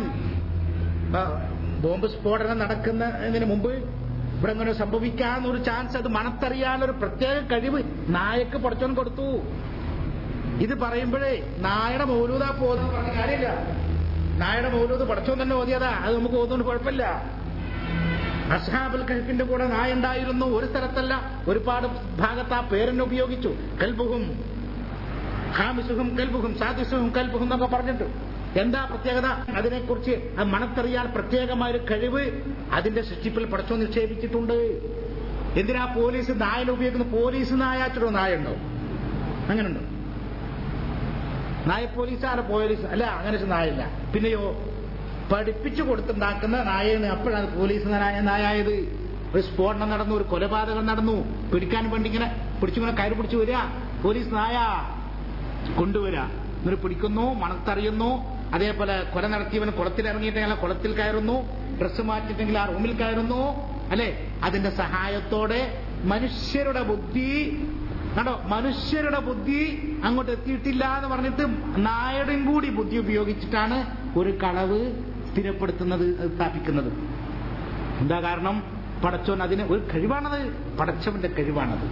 ബോംബ് സ്ഫോടനം നടക്കുന്നതിന് മുമ്പ് ഇവിടെ അങ്ങനെ സംഭവിക്കാവുന്ന ഒരു ചാൻസ് അത് മണത്തറിയാനൊരു പ്രത്യേക കഴിവ് നായക്ക് പഠിച്ചോൻ കൊടുത്തു ഇത് പറയുമ്പോഴേ നായയുടെ മൗലൂദാ പോകുന്ന പറഞ്ഞ കാര്യമില്ല നായയുടെ മൗലൂദ് പഠിച്ചോൻ തന്നെ ഓതിയതാ അത് നമുക്ക് ഓതുകൊണ്ട് കുഴപ്പമില്ല അസ്ഹാബുൽ കഹഫിന്റെ കൂടെ നായ ഉണ്ടായിരുന്നു ഒരു സ്ഥലത്തല്ല ഒരുപാട് ഭാഗത്ത് ആ പേരെന്നെ ഉപയോഗിച്ചു കൽബുഹും ഹാമിസുഹും കൽബുഹും സാദിസുഹും കൽബുഹും എന്നൊക്കെ പറഞ്ഞിട്ട് എന്താ പ്രത്യേകത അതിനെക്കുറിച്ച് ആ മണത്തറിയാൻ പ്രത്യേകമായ ഒരു കഴിവ് അതിന്റെ സൃഷ്ടിപ്പിൽ പടച്ചോ നിക്ഷേപിച്ചിട്ടുണ്ട് എന്തിനാ പോലീസ് നായനെ ഉപയോഗിക്കുന്ന പോലീസ് നായാച്ചോ നായുണ്ടോ അങ്ങനെയുണ്ടോ നായ പോലീസാണ് പോലീസ് അല്ല അങ്ങനെ നായല്ല പിന്നെയോ പഠിപ്പിച്ചു കൊടുത്തുണ്ടാക്കുന്ന നായന് അപ്പോഴാണ് പോലീസ് നായ നായായത് ഒരു സ്ഫോടനം നടന്നു ഒരു കൊലപാതകം നടന്നു പിടിക്കാൻ വേണ്ടി ഇങ്ങനെ പിടിച്ചിങ്ങനെ കയറി പിടിച്ചു വരിക പോലീസ് നായ കൊണ്ടുവരിക എന്നിട്ട് പിടിക്കുന്നു മണത്തറിയുന്നു അതേപോലെ കൊല നടത്തിയവന് കുളത്തിൽ ഇറങ്ങിയിട്ടെങ്കിൽ ആ കുളത്തിൽ കയറുന്നു ഡ്രസ്സ് മാറ്റിയിട്ടെങ്കിൽ ആ റൂമിൽ കയറുന്നു അല്ലെ അതിന്റെ സഹായത്തോടെ മനുഷ്യരുടെ ബുദ്ധി കണ്ടോ മനുഷ്യരുടെ ബുദ്ധി അങ്ങോട്ട് എത്തിയിട്ടില്ല എന്ന് പറഞ്ഞിട്ട് നായയുടെയും കൂടി ബുദ്ധി ഉപയോഗിച്ചിട്ടാണ് ഒരു കളവ് സ്ഥിരപ്പെടുത്തുന്നത് സ്ഥാപിക്കുന്നത് എന്താ കാരണം പടച്ചോൻ അതിന് ഒരു കഴിവാണത് പടച്ചവന്റെ കഴിവാണത്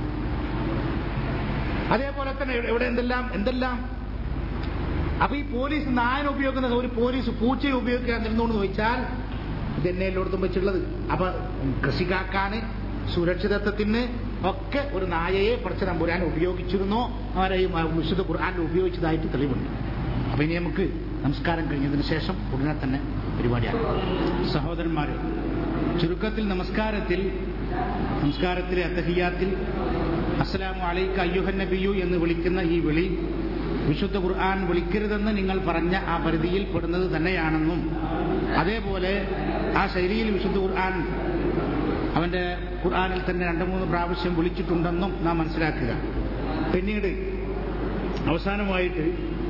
അതേപോലെ തന്നെ എവിടെ എന്തെല്ലാം എന്തെല്ലാം അപ്പൊ ഈ പോലീസ് നായനെ ഉപയോഗിക്കുന്നത് ഒരു പോലീസ് പൂച്ചയെ ഉപയോഗിക്കാൻ നിന്നോന്ന് ചോദിച്ചാൽ ഇതെന്നെ എല്ലായിടത്തും വെച്ചുള്ളത് അപ്പൊ കൃഷിക്കാക്കാന് സുരക്ഷിതത്വത്തിന് ഒക്കെ ഒരു നായയെ പടച്ച നമ്പുരാൻ ഉപയോഗിച്ചിരുന്നോ അവരെ ഈ വിശുദ്ധ ഖുർആാനിൽ ഉപയോഗിച്ചതായിട്ട് തെളിവുണ്ട് അപ്പൊ ഇനി നമുക്ക് നമസ്കാരം കഴിഞ്ഞതിന് ശേഷം ഉടനെ തന്നെ പരിപാടിയാണ് സഹോദരന്മാരെ ചുരുക്കത്തിൽ നമസ്കാരത്തിൽ നമസ്കാരത്തിലെ അത്തഹിയാത്തിൽ അസ്സലാമു അലൈക്ക അയ്യുഹൻ നബിയു എന്ന് വിളിക്കുന്ന ഈ വിളി വിശുദ്ധ ഖുർആൻ വിളിക്കരുതെന്ന് നിങ്ങൾ പറഞ്ഞ ആ പരിധിയിൽ പെടുന്നത് തന്നെയാണെന്നും അതേപോലെ ആ ശൈലിയിൽ വിശുദ്ധ ഖുർആൻ അവന്റെ ഖുർആനിൽ തന്നെ രണ്ടു മൂന്ന് പ്രാവശ്യം വിളിച്ചിട്ടുണ്ടെന്നും നാം മനസ്സിലാക്കുക പിന്നീട് അവസാനമായിട്ട്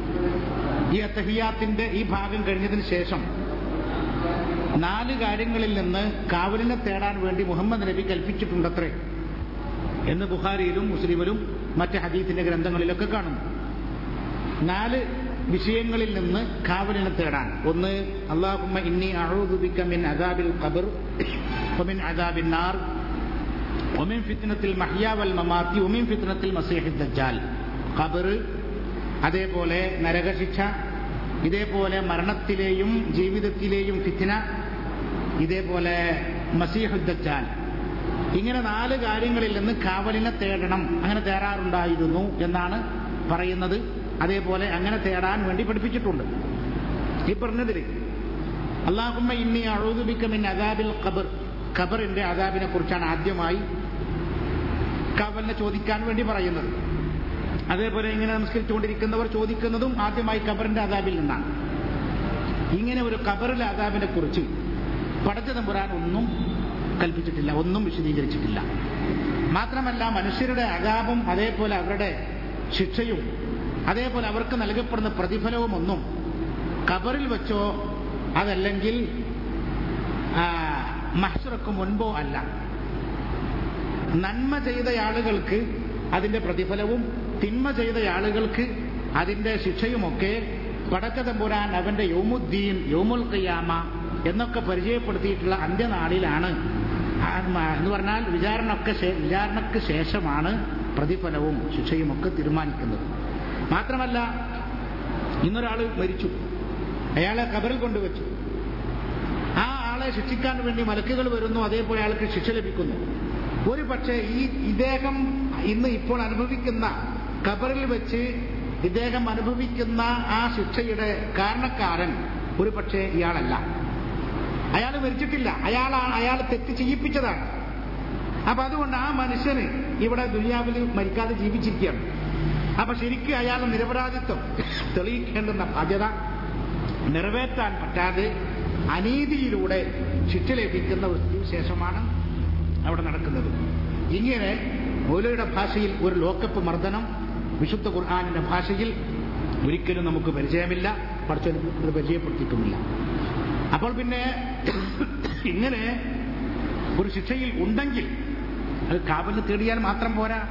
ഈ അത്തഹിയാത്തിന്റെ ഈ ഭാഗം കഴിഞ്ഞതിന് ശേഷം നാല് കാര്യങ്ങളിൽ നിന്ന് കാവലിനെ തേടാൻ വേണ്ടി മുഹമ്മദ് നബി കൽപ്പിച്ചിട്ടുണ്ടത്രേ എന്ന് ബുഖാരിയിലും മുസ്ലിമിലും മറ്റ് ഹദീത്തിന്റെ ഗ്രന്ഥങ്ങളിലൊക്കെ കാണുന്നു നാല് വിഷയങ്ങളിൽ നിന്ന് കാവലിനെ തേടാൻ ഒന്ന് അള്ളാഹുമ്മ ഇന്നി അഴൂദുബിക്ക മിൻ അദാബിൽ ഖബർ ومن عذاب النار ومن فتنة المحيا والممات ومن فتنة المسيح الدجال ഖബർ അതേപോലെ നരകശിക്ഷ ഇതേപോലെ മരണത്തിലെയും ജീവിതത്തിലെയും ഫിത്തിന ഇതേപോലെ മസീഹുദ്ദാൽ ഇങ്ങനെ നാല് കാര്യങ്ങളിൽ നിന്ന് കാവലിനെ തേടണം അങ്ങനെ തേടാറുണ്ടായിരുന്നു എന്നാണ് പറയുന്നത് അതേപോലെ അങ്ങനെ തേടാൻ വേണ്ടി പഠിപ്പിച്ചിട്ടുണ്ട് ഈ പറഞ്ഞതിൽ അള്ളാഹുമ്മ ഇന്നി അഴൂതുബിക്കമിൻ അദാബിൽ ഖബർ ഖബറിന്റെ അദാബിനെ കുറിച്ചാണ് ആദ്യമായി കാവലിനെ ചോദിക്കാൻ വേണ്ടി പറയുന്നത് അതേപോലെ ഇങ്ങനെ നമസ്കരിച്ചുകൊണ്ടിരിക്കുന്നവർ ചോദിക്കുന്നതും ആദ്യമായി ഖബറിന്റെ അദാബിൽ നിന്നാണ് ഇങ്ങനെ ഒരു ഖബറിലെ അദാബിനെ കുറിച്ച് പടച്ച തമ്പുരാൻ ഒന്നും കൽപ്പിച്ചിട്ടില്ല ഒന്നും വിശദീകരിച്ചിട്ടില്ല മാത്രമല്ല മനുഷ്യരുടെ അതാപും അതേപോലെ അവരുടെ ശിക്ഷയും അതേപോലെ അവർക്ക് നൽകപ്പെടുന്ന പ്രതിഫലവും ഒന്നും ഖബറിൽ വെച്ചോ അതല്ലെങ്കിൽ മഹ്ഷറക്ക് മുൻപോ അല്ല നന്മ ചെയ്ത ആളുകൾക്ക് അതിന്റെ പ്രതിഫലവും തിന്മ ചെയ്ത ആളുകൾക്ക് അതിന്റെ ശിക്ഷയുമൊക്കെ പടക്ക തമ്പുരാൻ അവന്റെ യോമുദ്ദീൻ യോമുൽ ഖിയാമ എന്നൊക്കെ പരിചയപ്പെടുത്തിയിട്ടുള്ള അന്ത്യനാളിലാണ് എന്ന് പറഞ്ഞാൽ വിചാരണക്ക് വിചാരണക്ക് ശേഷമാണ് പ്രതിഫലവും ശിക്ഷയും ഒക്കെ തീരുമാനിക്കുന്നത് മാത്രമല്ല ഇന്നൊരാൾ മരിച്ചു അയാളെ കബറിൽ കൊണ്ടുവച്ചു ആ ആളെ ശിക്ഷിക്കാൻ വേണ്ടി മലക്കുകൾ വരുന്നു അതേപോലെ അയാൾക്ക് ശിക്ഷ ലഭിക്കുന്നു ഒരു പക്ഷേ ഈ ഇദ്ദേഹം ഇന്ന് ഇപ്പോൾ അനുഭവിക്കുന്ന ഖബറിൽ വെച്ച് ഇദ്ദേഹം അനുഭവിക്കുന്ന ആ ശിക്ഷയുടെ കാരണക്കാരൻ ഒരു പക്ഷേ ഇയാളല്ല അയാൾ മരിച്ചിട്ടില്ല അയാളാണ് അയാൾ തെറ്റ് ചെയ്യിപ്പിച്ചതാണ് അപ്പൊ അതുകൊണ്ട് ആ മനുഷ്യന് ഇവിടെ ദുനിയാവിൽ മരിക്കാതെ ജീവിച്ചിരിക്കുകയാണ് അപ്പൊ ശരിക്കും അയാൾ നിരപരാധിത്വം തെളിയിക്കേണ്ടുന്ന ബാധ്യത നിറവേറ്റാൻ പറ്റാതെ അനീതിയിലൂടെ ശിക്ഷ ലഭിക്കുന്ന സ്ഥിതിവിശേഷമാണ് അവിടെ നടക്കുന്നത് ഇങ്ങനെ മൗലയുടെ ഭാഷയിൽ ഒരു ലോക്കപ്പ് മർദ്ദനം വിശുദ്ധ ഖുർആാനിന്റെ ഭാഷയിൽ ഒരിക്കലും നമുക്ക് പരിചയമില്ല പഠിച്ചത് പരിചയപ്പെടുത്തിയിട്ടുമില്ല അപ്പോൾ പിന്നെ ഇങ്ങനെ ഒരു ശിക്ഷയിൽ ഉണ്ടെങ്കിൽ അത് കാവലിന് തേടിയാൽ മാത്രം പോരാ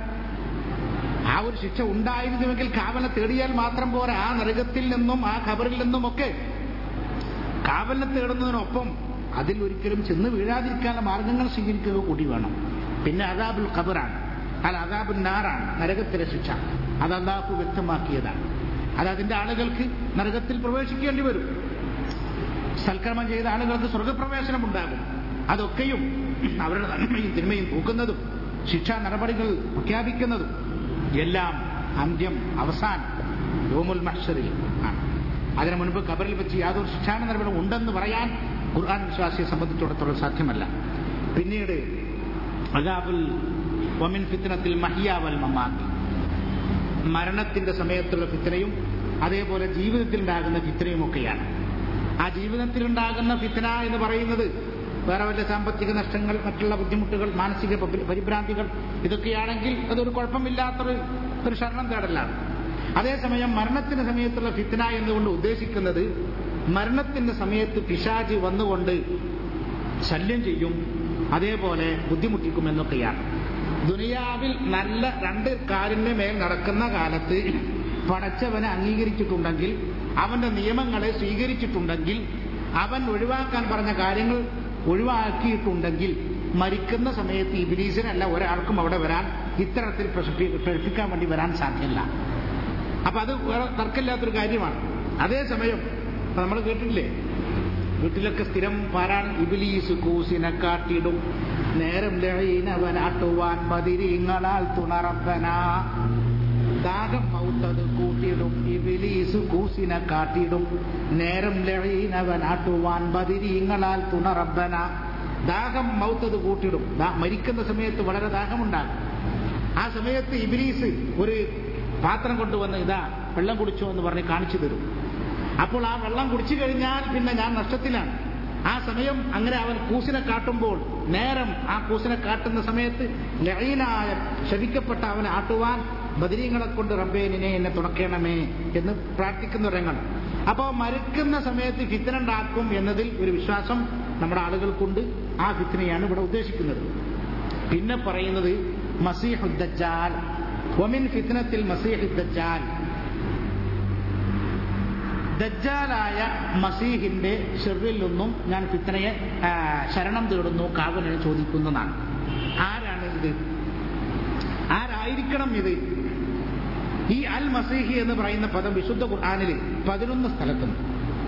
ആ ഒരു ശിക്ഷ ഉണ്ടായിരുന്നുവെങ്കിൽ കാവലിനെ തേടിയാൽ മാത്രം പോരാ ആ നരകത്തിൽ നിന്നും ആ ഖബറിൽ നിന്നുമൊക്കെ കാവലിനെ തേടുന്നതിനൊപ്പം അതിൽ ഒരിക്കലും ചെന്ന് വീഴാതിരിക്കാനുള്ള മാർഗങ്ങൾ സ്വീകരിക്കുക കൂടി വേണം പിന്നെ അതാബുൽ ഖബറാണ് അല്ല അതാബുൽ നാറാണ് നരകത്തിലെ ശിക്ഷ അത് അള്ളാഹു വ്യക്തമാക്കിയതാണ് അത് അതിന്റെ ആളുകൾക്ക് നരകത്തിൽ പ്രവേശിക്കേണ്ടി വരും സൽക്കർമ്മം ചെയ്ത ആളുകൾക്ക് സ്വർഗപ്രവേശനം ഉണ്ടാകും അതൊക്കെയും അവരുടെ നന്മയും തിന്മയും തൂക്കുന്നതും ശിക്ഷാ നടപടികൾ പ്രഖ്യാപിക്കുന്നതും എല്ലാം അന്ത്യം അവസാനം യോമുൽ മഹ്ഷറിൽ ആണ് അതിനു മുൻപ് കബറിൽ വെച്ച് യാതൊരു ശിക്ഷാന നടപടി ഉണ്ടെന്ന് പറയാൻ ഖുർആൻ വിശ്വാസിയെ സംബന്ധിച്ചിടത്തോളം സാധ്യമല്ല പിന്നീട് അജാബുൽ വമിൻ ഫിത്തനത്തിൽ മഹിയാവൽ മമാത്ത് മരണത്തിന്റെ സമയത്തുള്ള ഫിത്തനയും അതേപോലെ ജീവിതത്തിൽ ഉണ്ടാകുന്ന ഫിത്തനയും ഒക്കെയാണ് ആ ജീവിതത്തിൽ ഉണ്ടാകുന്ന ഫിത്തന എന്ന് പറയുന്നത് വേറെ വല്ല സാമ്പത്തിക നഷ്ടങ്ങൾ മറ്റുള്ള ബുദ്ധിമുട്ടുകൾ മാനസിക പരി- പരിഭ്രാന്തികൾ ഇതൊക്കെയാണെങ്കിൽ അതൊരു കുഴപ്പമില്ലാത്തൊരു ഒരു ശരണം തേടലാണ് അതേസമയം മരണത്തിന്റെ സമയത്തുള്ള ഫിത്ന എന്നുകൊണ്ട് ഉദ്ദേശിക്കുന്നത് മരണത്തിന്റെ സമയത്ത് പിശാജ് വന്നുകൊണ്ട് ശല്യം ചെയ്യും അതേപോലെ ബുദ്ധിമുട്ടിക്കുമെന്നൊക്കെയാണ് ദുനിയാവിൽ നല്ല രണ്ട് കാലിന്റെ മേൽ നടക്കുന്ന കാലത്ത് പടച്ചവനെ അംഗീകരിച്ചിട്ടുണ്ടെങ്കിൽ അവന്റെ നിയമങ്ങളെ സ്വീകരിച്ചിട്ടുണ്ടെങ്കിൽ അവൻ ഒഴിവാക്കാൻ പറഞ്ഞ കാര്യങ്ങൾ ഒഴിവാക്കിയിട്ടുണ്ടെങ്കിൽ മരിക്കുന്ന സമയത്ത് ഇബിലീസിനല്ല ഒരാൾക്കും അവിടെ വരാൻ ഇത്തരത്തിൽ പ്രശസ്തി- പ്രകടിപ്പിക്കാൻ വേണ്ടി വരാൻ സാധ്യമല്ല അപ്പൊ അത് വേറെ തർക്കമില്ലാത്തൊരു കാര്യമാണ് അതേസമയം നമ്മൾ കേട്ടിട്ടില്ലേ വീട്ടിലൊക്കെ സ്ഥിരം പാരാണ് ഇബിലീസ് കൂസിനെ കാട്ടിടും നേരം ലഹീനവനാട്ടുവാൻ ബദിരീങ്ങളാൽ തുണറപ്പന ദാഹം മൗത്തത് കൂട്ടിടും ഇബിലീസ് കൂസിനെ കാട്ടിടും നേരം ലഹീനവനാട്ടുവാൻ ബദിരീങ്ങളാൽ തുണറപ്പന ദാഹം മൗത്തത് കൂട്ടിടും ദാ- മരിക്കുന്ന സമയത്ത് വളരെ ദാഹമുണ്ടാകും ആ സമയത്ത് ഇബിലീസ് ഒരു പാത്രം കൊണ്ടുവന്ന് ഇതാ വെള്ളം കുടിച്ചോ എന്ന് പറഞ്ഞ് കാണിച്ചു തരും അപ്പോൾ ആ വെള്ളം കുടിച്ചു കഴിഞ്ഞാൽ പിന്നെ ഞാൻ നഷ്ടത്തിലാണ് ആ സമയം അങ്ങനെ അവൻ കൂസിനെ കാട്ടുമ്പോൾ നേരം ആ കൂസിനെ കാട്ടുന്ന സമയത്ത് ലഹീനായ ശപിക്കപ്പെട്ട അവനെ ആട്ടുവാൻ ബദരീങ്ങളെ കൊണ്ട് റബ്ബേ നിന്നെ എന്നെ തുണക്കണമേ എന്ന് പ്രാർത്ഥിക്കുന്ന രംഗം അപ്പോൾ മരിക്കുന്ന സമയത്ത് ഫിത്തന ഉണ്ടാക്കും എന്നതിൽ ഒരു വിശ്വാസം നമ്മുടെ ആളുകൾക്കുണ്ട് ആ ഫിത്തനയാണ് ഇവിടെ ഉദ്ദേശിക്കുന്നത് പിന്നെ പറയുന്നത് മസീഹുദ്ദജാൽ വമിൻ ഫിത്നത്തിൽ മസീഹുദ്ദജാൽ ദജ്ജാലായ മസീഹിന്റെ ഷെറിൽ നിന്നും ഞാൻ ഫിത്തനയെ ആ, ശരണം തേടുന്നു കാവലിനെ ചോദിക്കുന്നതാണ് ആരാണ് ഇത് ആരായിരിക്കണം ഇത് ഈ അൽ മസീഹി എന്ന് പറയുന്ന പദം വിശുദ്ധ ഖുർആാനിൽ പതിനൊന്ന് സ്ഥലത്തുണ്ട്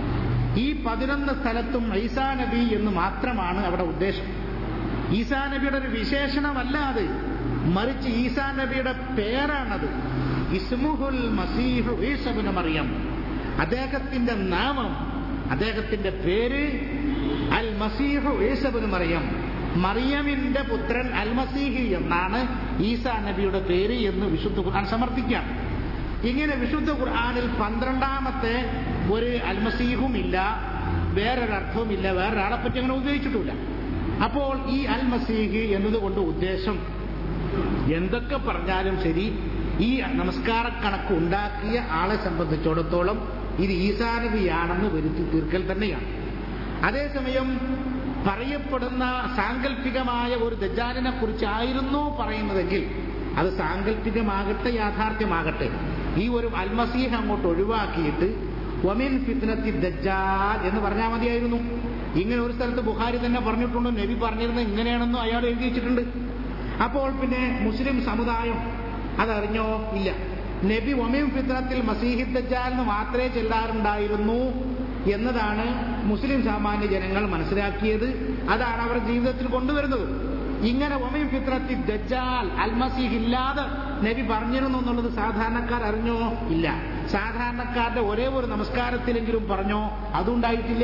ഈ പതിനൊന്ന് സ്ഥലത്തും ഈസാ നബി എന്ന് മാത്രമാണ് അവിടെ ഉദ്ദേശം ഈസാ നബിയുടെ ഒരു വിശേഷണമല്ല അത് മറിച്ച് ഈസാ നബിയുടെ പേരാണത് ഇസ്മുഹുൽ മസീഹു ഈസബിന് മറിയം അദ്ദേഹത്തിന്റെ നാമം അദ്ദേഹത്തിന്റെ പേര് അൽ മസീഹു ഈസബിന് മറിയം മറിയമിന്റെ പുത്രൻ അൽ മസീഹി എന്നാണ് ഈസാ നബിയുടെ പേര് എന്ന് വിശുദ്ധ ഖുർആൻ സമർത്ഥിക്കാം ഇങ്ങനെ വിശുദ്ധ ഖുർആനിൽ പന്ത്രണ്ടാമത്തെ ഒരു അൽമസീഹും ഇല്ല വേറൊരർത്ഥവും ഇല്ല വേറൊരാളെ പറ്റി അങ്ങനെ ഉദ്ദേശിച്ചിട്ടില്ല അപ്പോൾ ഈ അൽ മസീഹ് എന്നതുകൊണ്ട് ഉദ്ദേശം എന്തൊക്കെ പറഞ്ഞാലും ശരി ഈ നമസ്കാര കണക്ക് ഉണ്ടാക്കിയ ആളെ സംബന്ധിച്ചിടത്തോളം ഇത് ഈസാ നബിയാണെന്ന് വരുത്തി തീർക്കൽ തന്നെയാണ് അതേസമയം പറയപ്പെടുന്ന സാങ്കല്പികമായ ഒരു ദജാലിനെ കുറിച്ചായിരുന്നു പറയുന്നതെങ്കിൽ അത് സാങ്കല്പികമാകട്ടെ യാഥാർത്ഥ്യമാകട്ടെ ഈ ഒരു അൽമസീഹ് അങ്ങോട്ട് ഒഴിവാക്കിയിട്ട് വമിൻ ഫിത്നത്തി ദജ്ജാൽ എന്ന് പറഞ്ഞാൽ മതിയായിരുന്നു ഇങ്ങനെ ഒരു സ്ഥലത്ത് ബുഹാരി തന്നെ പറഞ്ഞിട്ടുണ്ട് നബി പറഞ്ഞിരുന്നത് ഇങ്ങനെയാണെന്നും അയാൾ എഴുതി വെച്ചിട്ടുണ്ട് അപ്പോൾ പിന്നെ മുസ്ലിം സമുദായം അതറിഞ്ഞോ ഇല്ല നബി ഒമിൻ ഫിത്രത്തിൽ മസീഹി ദജ്ജാൽ എന്ന് മാത്രമേ ചെല്ലാറുണ്ടായിരുന്നു എന്നതാണ് മുസ്ലിം സാമാന്യ ജനങ്ങൾ മനസ്സിലാക്കിയത് അതാണ് അവർ ജീവിതത്തിൽ കൊണ്ടുവരുന്നത് ഇങ്ങനെ ഒമിൻ ഫിത്രത്തിൽ ദജ്ജാൽ അൽമസീഹ് ഇല്ലാതെ നബി പറഞ്ഞിരുന്നു എന്നുള്ളത് സാധാരണക്കാർ അറിഞ്ഞോ ഇല്ല സാധാരണക്കാരുടെ ഒരേ ഒരു നമസ്കാരത്തിലെങ്കിലും പറഞ്ഞോ അതുണ്ടായിട്ടില്ല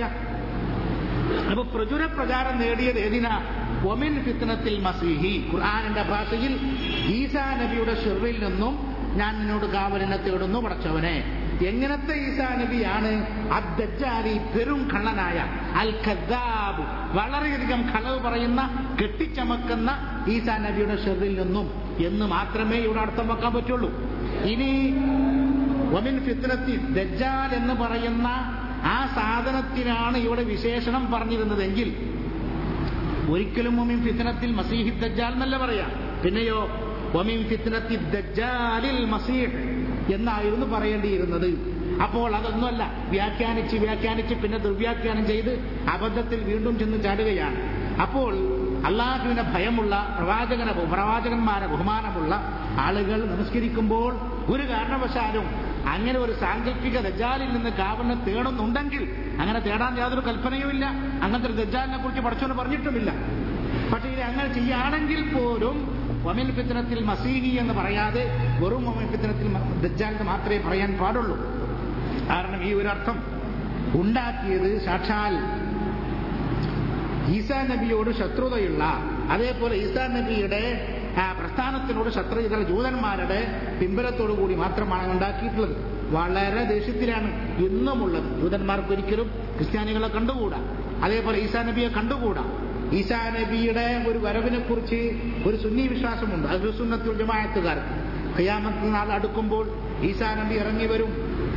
അപ്പൊ പ്രചുര പ്രചാരം നേടിയത് ഏതിനാ ഒമിൻ ഫിത്നത്തിൽ മസീഹി ഖുർആാനിന്റെ ഭാഷയിൽ ഈസാ നബിയുടെ ഷെറിൽ നിന്നും ഞാൻ നിന്നോട് കാവലിനെ തേടുന്നു പടച്ചവനെ എങ്ങനത്തെ ഈസാ നബിയാണ് അദ്ദജാലി പെരും കള്ളനായ അൽ ഖദ്ദാബ് വളരെയധികം കളവ് പറയുന്ന കെട്ടിച്ചമക്കുന്ന ഈസാ നബിയുടെ ഷെറിൽ നിന്നും എന്ന് മാത്രമേ ഇവിടെ അർത്ഥം വെക്കാൻ പറ്റുള്ളൂ ഇനി ഒമിൻ ഫിത്നത്തി ദജ്ജാൽ എന്ന് പറയുന്ന ആ സാധനത്തിനാണ് ഇവിടെ വിശേഷണം പറഞ്ഞിരുന്നതെങ്കിൽ ഒരിക്കലും ഒമിൻ ഫിത്നത്തിൽ മസീഹി ദജ്ജാൽ എന്നല്ല പറയാം പിന്നെയോ ഒമിൻ ഫിത്നത്തി ദജ്ജാലിൽ മസീഹ് എന്നായിരുന്നു പറയേണ്ടിയിരുന്നത് അപ്പോൾ അതൊന്നുമല്ല വ്യാഖ്യാനിച്ച് വ്യാഖ്യാനിച്ച് പിന്നെ ദുർവ്യാഖ്യാനം ചെയ്ത് അബദ്ധത്തിൽ വീണ്ടും ചെന്ന് ചാടുകയാണ് അപ്പോൾ അള്ളാഹുവിനെ ഭയമുള്ള പ്രവാചകനെ പ്രവാചകന്മാരെ ബഹുമാനമുള്ള ആളുകൾ നമസ്കരിക്കുമ്പോൾ ഒരു കാരണവശാലും അങ്ങനെ ഒരു സാങ്കല്പിക ദജാലിൽ നിന്ന് കാവലിനെ തേടുന്നുണ്ടെങ്കിൽ അങ്ങനെ തേടാൻ യാതൊരു കൽപ്പനയുമില്ല അങ്ങനത്തെ ഒരു ദജാലിനെ കുറിച്ച് പഠിച്ചോന്ന് പറഞ്ഞിട്ടുമില്ല പക്ഷേ ഇത് അങ്ങനെ ചെയ്യുകയാണെങ്കിൽ പോലും ഒമിൽ ഫിത്രത്തിൽ മസീഹി എന്ന് പറയാതെ വെറും ഒമിൽ ഫിത്രത്തിൽ ദജ്ജാൽ എന്ന് മാത്രമേ പറയാൻ പാടുള്ളൂ കാരണം ഈ ഒരു അർത്ഥം ഉണ്ടാക്കിയത് സാക്ഷാൽ ഈസാ നബിയോട് ശത്രുതയുള്ള അതേപോലെ ഈസാ നബിയുടെ ആ, പ്രസ്ഥാനത്തിനോട് ശത്രുതയുള്ള ജൂതന്മാരുടെ പിമ്പലത്തോടു കൂടി മാത്രമാണ് ഉണ്ടാക്കിയിട്ടുള്ളത് വളരെ ദേഷ്യത്തിലാണ് ഇന്നുമുള്ളത് ജൂതന്മാർക്ക് ഒരിക്കലും ക്രിസ്ത്യാനികളെ കണ്ടുകൂടാ അതേപോലെ ഈസാ നബിയെ കണ്ടുകൂടാ ഈസാ നബിയുടെ ഒരു വരവിനെ കുറിച്ച് ഒരു സുന്നി വിശ്വാസമുണ്ട് അത് സുന്നത്തുൽ ജമാഅത്തുകാർക്ക് ഖിയാമത്ത് നാൾ അടുക്കുമ്പോൾ ഈസാ നബി ഇറങ്ങി വരും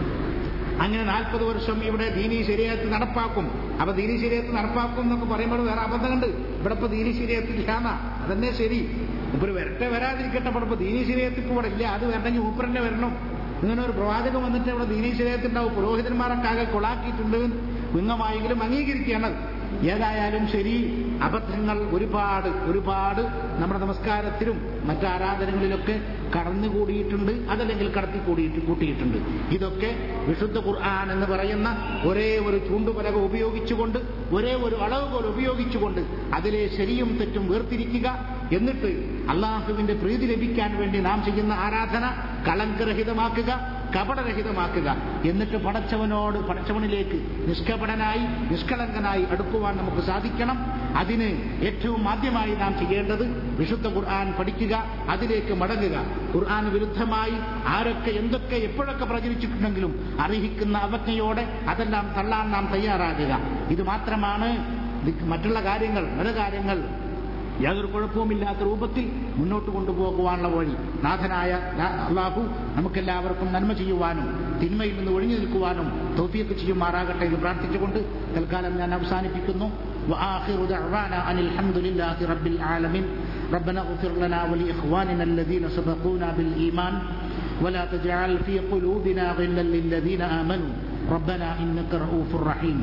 അങ്ങനെ നാൽപ്പത് വർഷം ഇവിടെ ദീനി ശരീരത്ത് നടപ്പാക്കും അപ്പൊ ദീനി ശരീരത്ത് നടപ്പാക്കും എന്നൊക്കെ പറയുമ്പോൾ വേറെ അബദ്ധമുണ്ട് ഇവിടെ ഇപ്പൊ ദീനി ശരീരത്തിൽ ഇല്ലാന്ന അതന്നെ ശരി ഇപ്പൊ വരട്ടെ വരാതിരിക്കട്ടെ ഇവിടെ ഇപ്പൊ ദീനി ശരീരത്തിൽ ഇപ്പൊ ഇവിടെ ഇല്ല അത് വരണമെങ്കിൽ മൂപ്പരന്നെ വരണം ഇങ്ങനെ ഒരു പ്രവാചകം വന്നിട്ട് ഇവിടെ ദീനി ശരീരത്തിണ്ടാവും പുരോഹിതന്മാരൊക്കെ ആകെ കൊളാക്കിയിട്ടുണ്ട് വിങ്ങമായെങ്കിലും അംഗീകരിക്കുകയാണ് ഏതായാലും ശരി അബദ്ധങ്ങൾ ഒരുപാട് ഒരുപാട് നമ്മുടെ നമസ്കാരത്തിലും മറ്റ് ആരാധനകളിലൊക്കെ കടന്നുകൂടിയിട്ടുണ്ട് അതല്ലെങ്കിൽ കടത്തി കൂടിയിട്ട് കൂട്ടിയിട്ടുണ്ട് ഇതൊക്കെ വിശുദ്ധ ഖുർആൻ എന്ന് പറയുന്ന ഒരേ ഒരു ചൂണ്ടുപലക ഉപയോഗിച്ചുകൊണ്ട് ഒരേ ഒരു അളവുകോൽ ഉപയോഗിച്ചുകൊണ്ട് അതിലെ ശരിയും തെറ്റും വേർതിരിക്കുക എന്നിട്ട് അള്ളാഹുവിന്റെ പ്രീതി ലഭിക്കാൻ വേണ്ടി നാം ചെയ്യുന്ന ആരാധന കളങ്കരഹിതമാക്കുക കപടരഹിതമാക്കുക എന്നിട്ട് പടച്ചവനോട് പടച്ചവനിലേക്ക് നിഷ്കപടനായി നിഷ്കളങ്കനായി അടുക്കുവാൻ നമുക്ക് സാധിക്കണം അതിന് ഏറ്റവും ആദ്യമായി നാം ചെയ്യേണ്ടത് വിശുദ്ധ ഖുർആൻ പഠിക്കുക അതിലേക്ക് മടങ്ങുക ഖുർആൻ വിരുദ്ധമായി ആരൊക്കെ എന്തൊക്കെ എപ്പോഴൊക്കെ പ്രചരിച്ചിട്ടുണ്ടെങ്കിലും അർഹിക്കുന്ന അവജ്ഞയോടെ അതെല്ലാം തള്ളാൻ നാം തയ്യാറാകുക ഇത് മാത്രമാണ് മറ്റുള്ള കാര്യങ്ങൾ പല കാര്യങ്ങൾ യാതൊരു കുഴപ്പവുമില്ലാത്ത രൂപത്തിൽ മുന്നോട്ട് കൊണ്ടുപോകുവാനുള്ള വഴി നാഥനായ അള്ളാഹു നമുക്കെല്ലാവർക്കും നന്മ ചെയ്യുവാനും തിന്മയിൽ നിന്ന് ഒഴിഞ്ഞു നിൽക്കുവാനും തൗഫീഖ് ചെയ്യുമാറാകട്ടെ എന്ന് പ്രാർത്ഥിച്ചുകൊണ്ട് തൽക്കാലം ഞാൻ അവസാനിപ്പിക്കുന്നു وآخر دعوانا أن الحمد لله رب العالمين ربنا اغفر لنا ولإخواننا الذين سبقونا بالإيمان ولا تجعل في قلوبنا غلا للذين آمنوا ربنا إنك رؤوف رحيم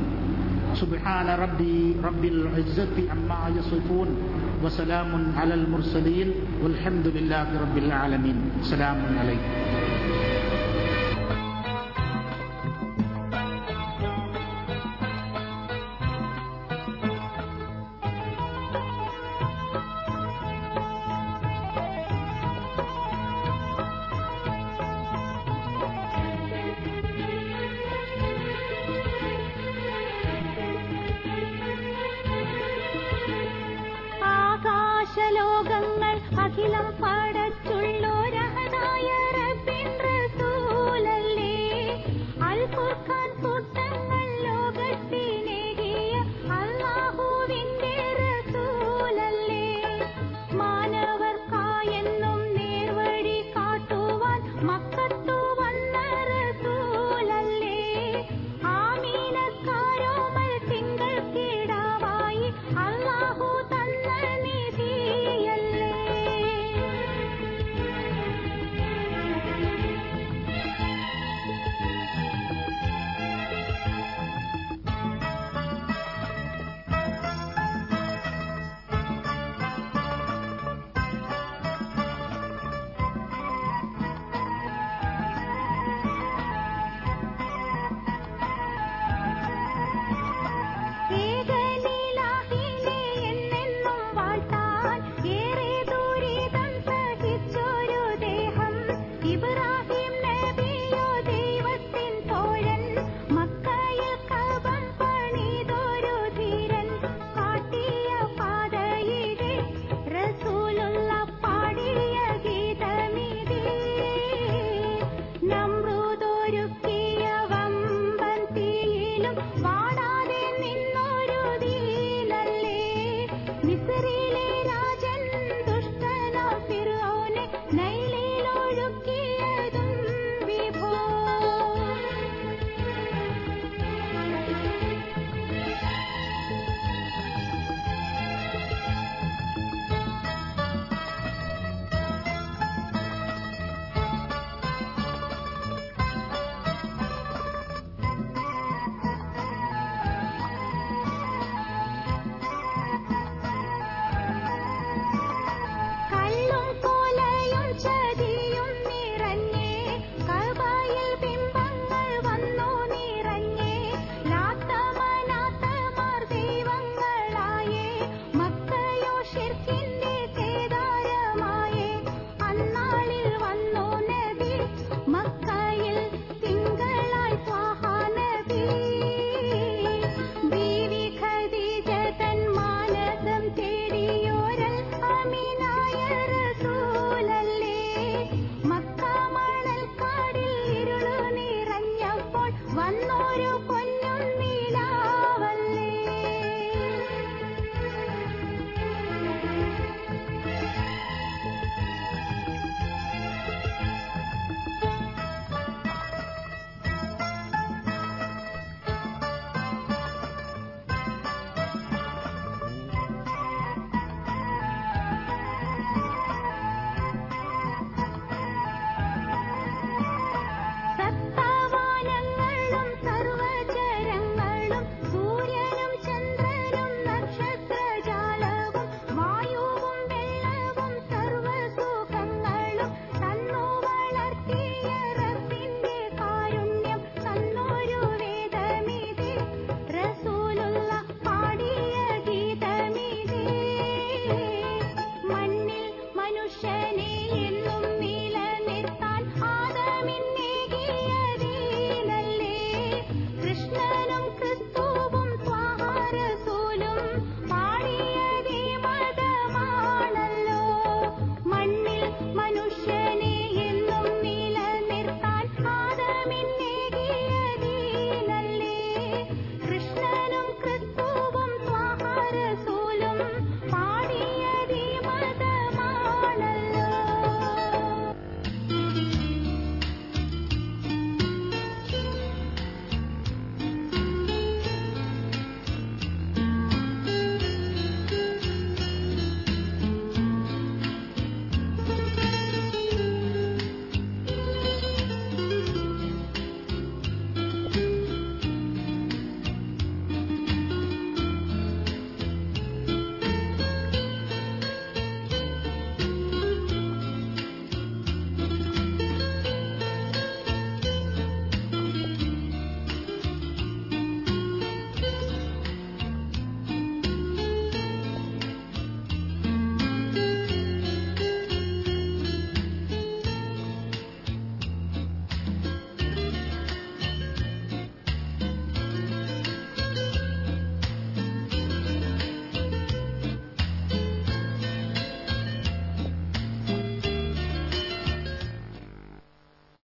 سبحان ربي رب العزة عما يصفون وسلام على المرسلين والحمد لله رب العالمين سلام عليكم ആകാശലോകങ്ങൾ അഖിലം പടച്ചുള്ളോ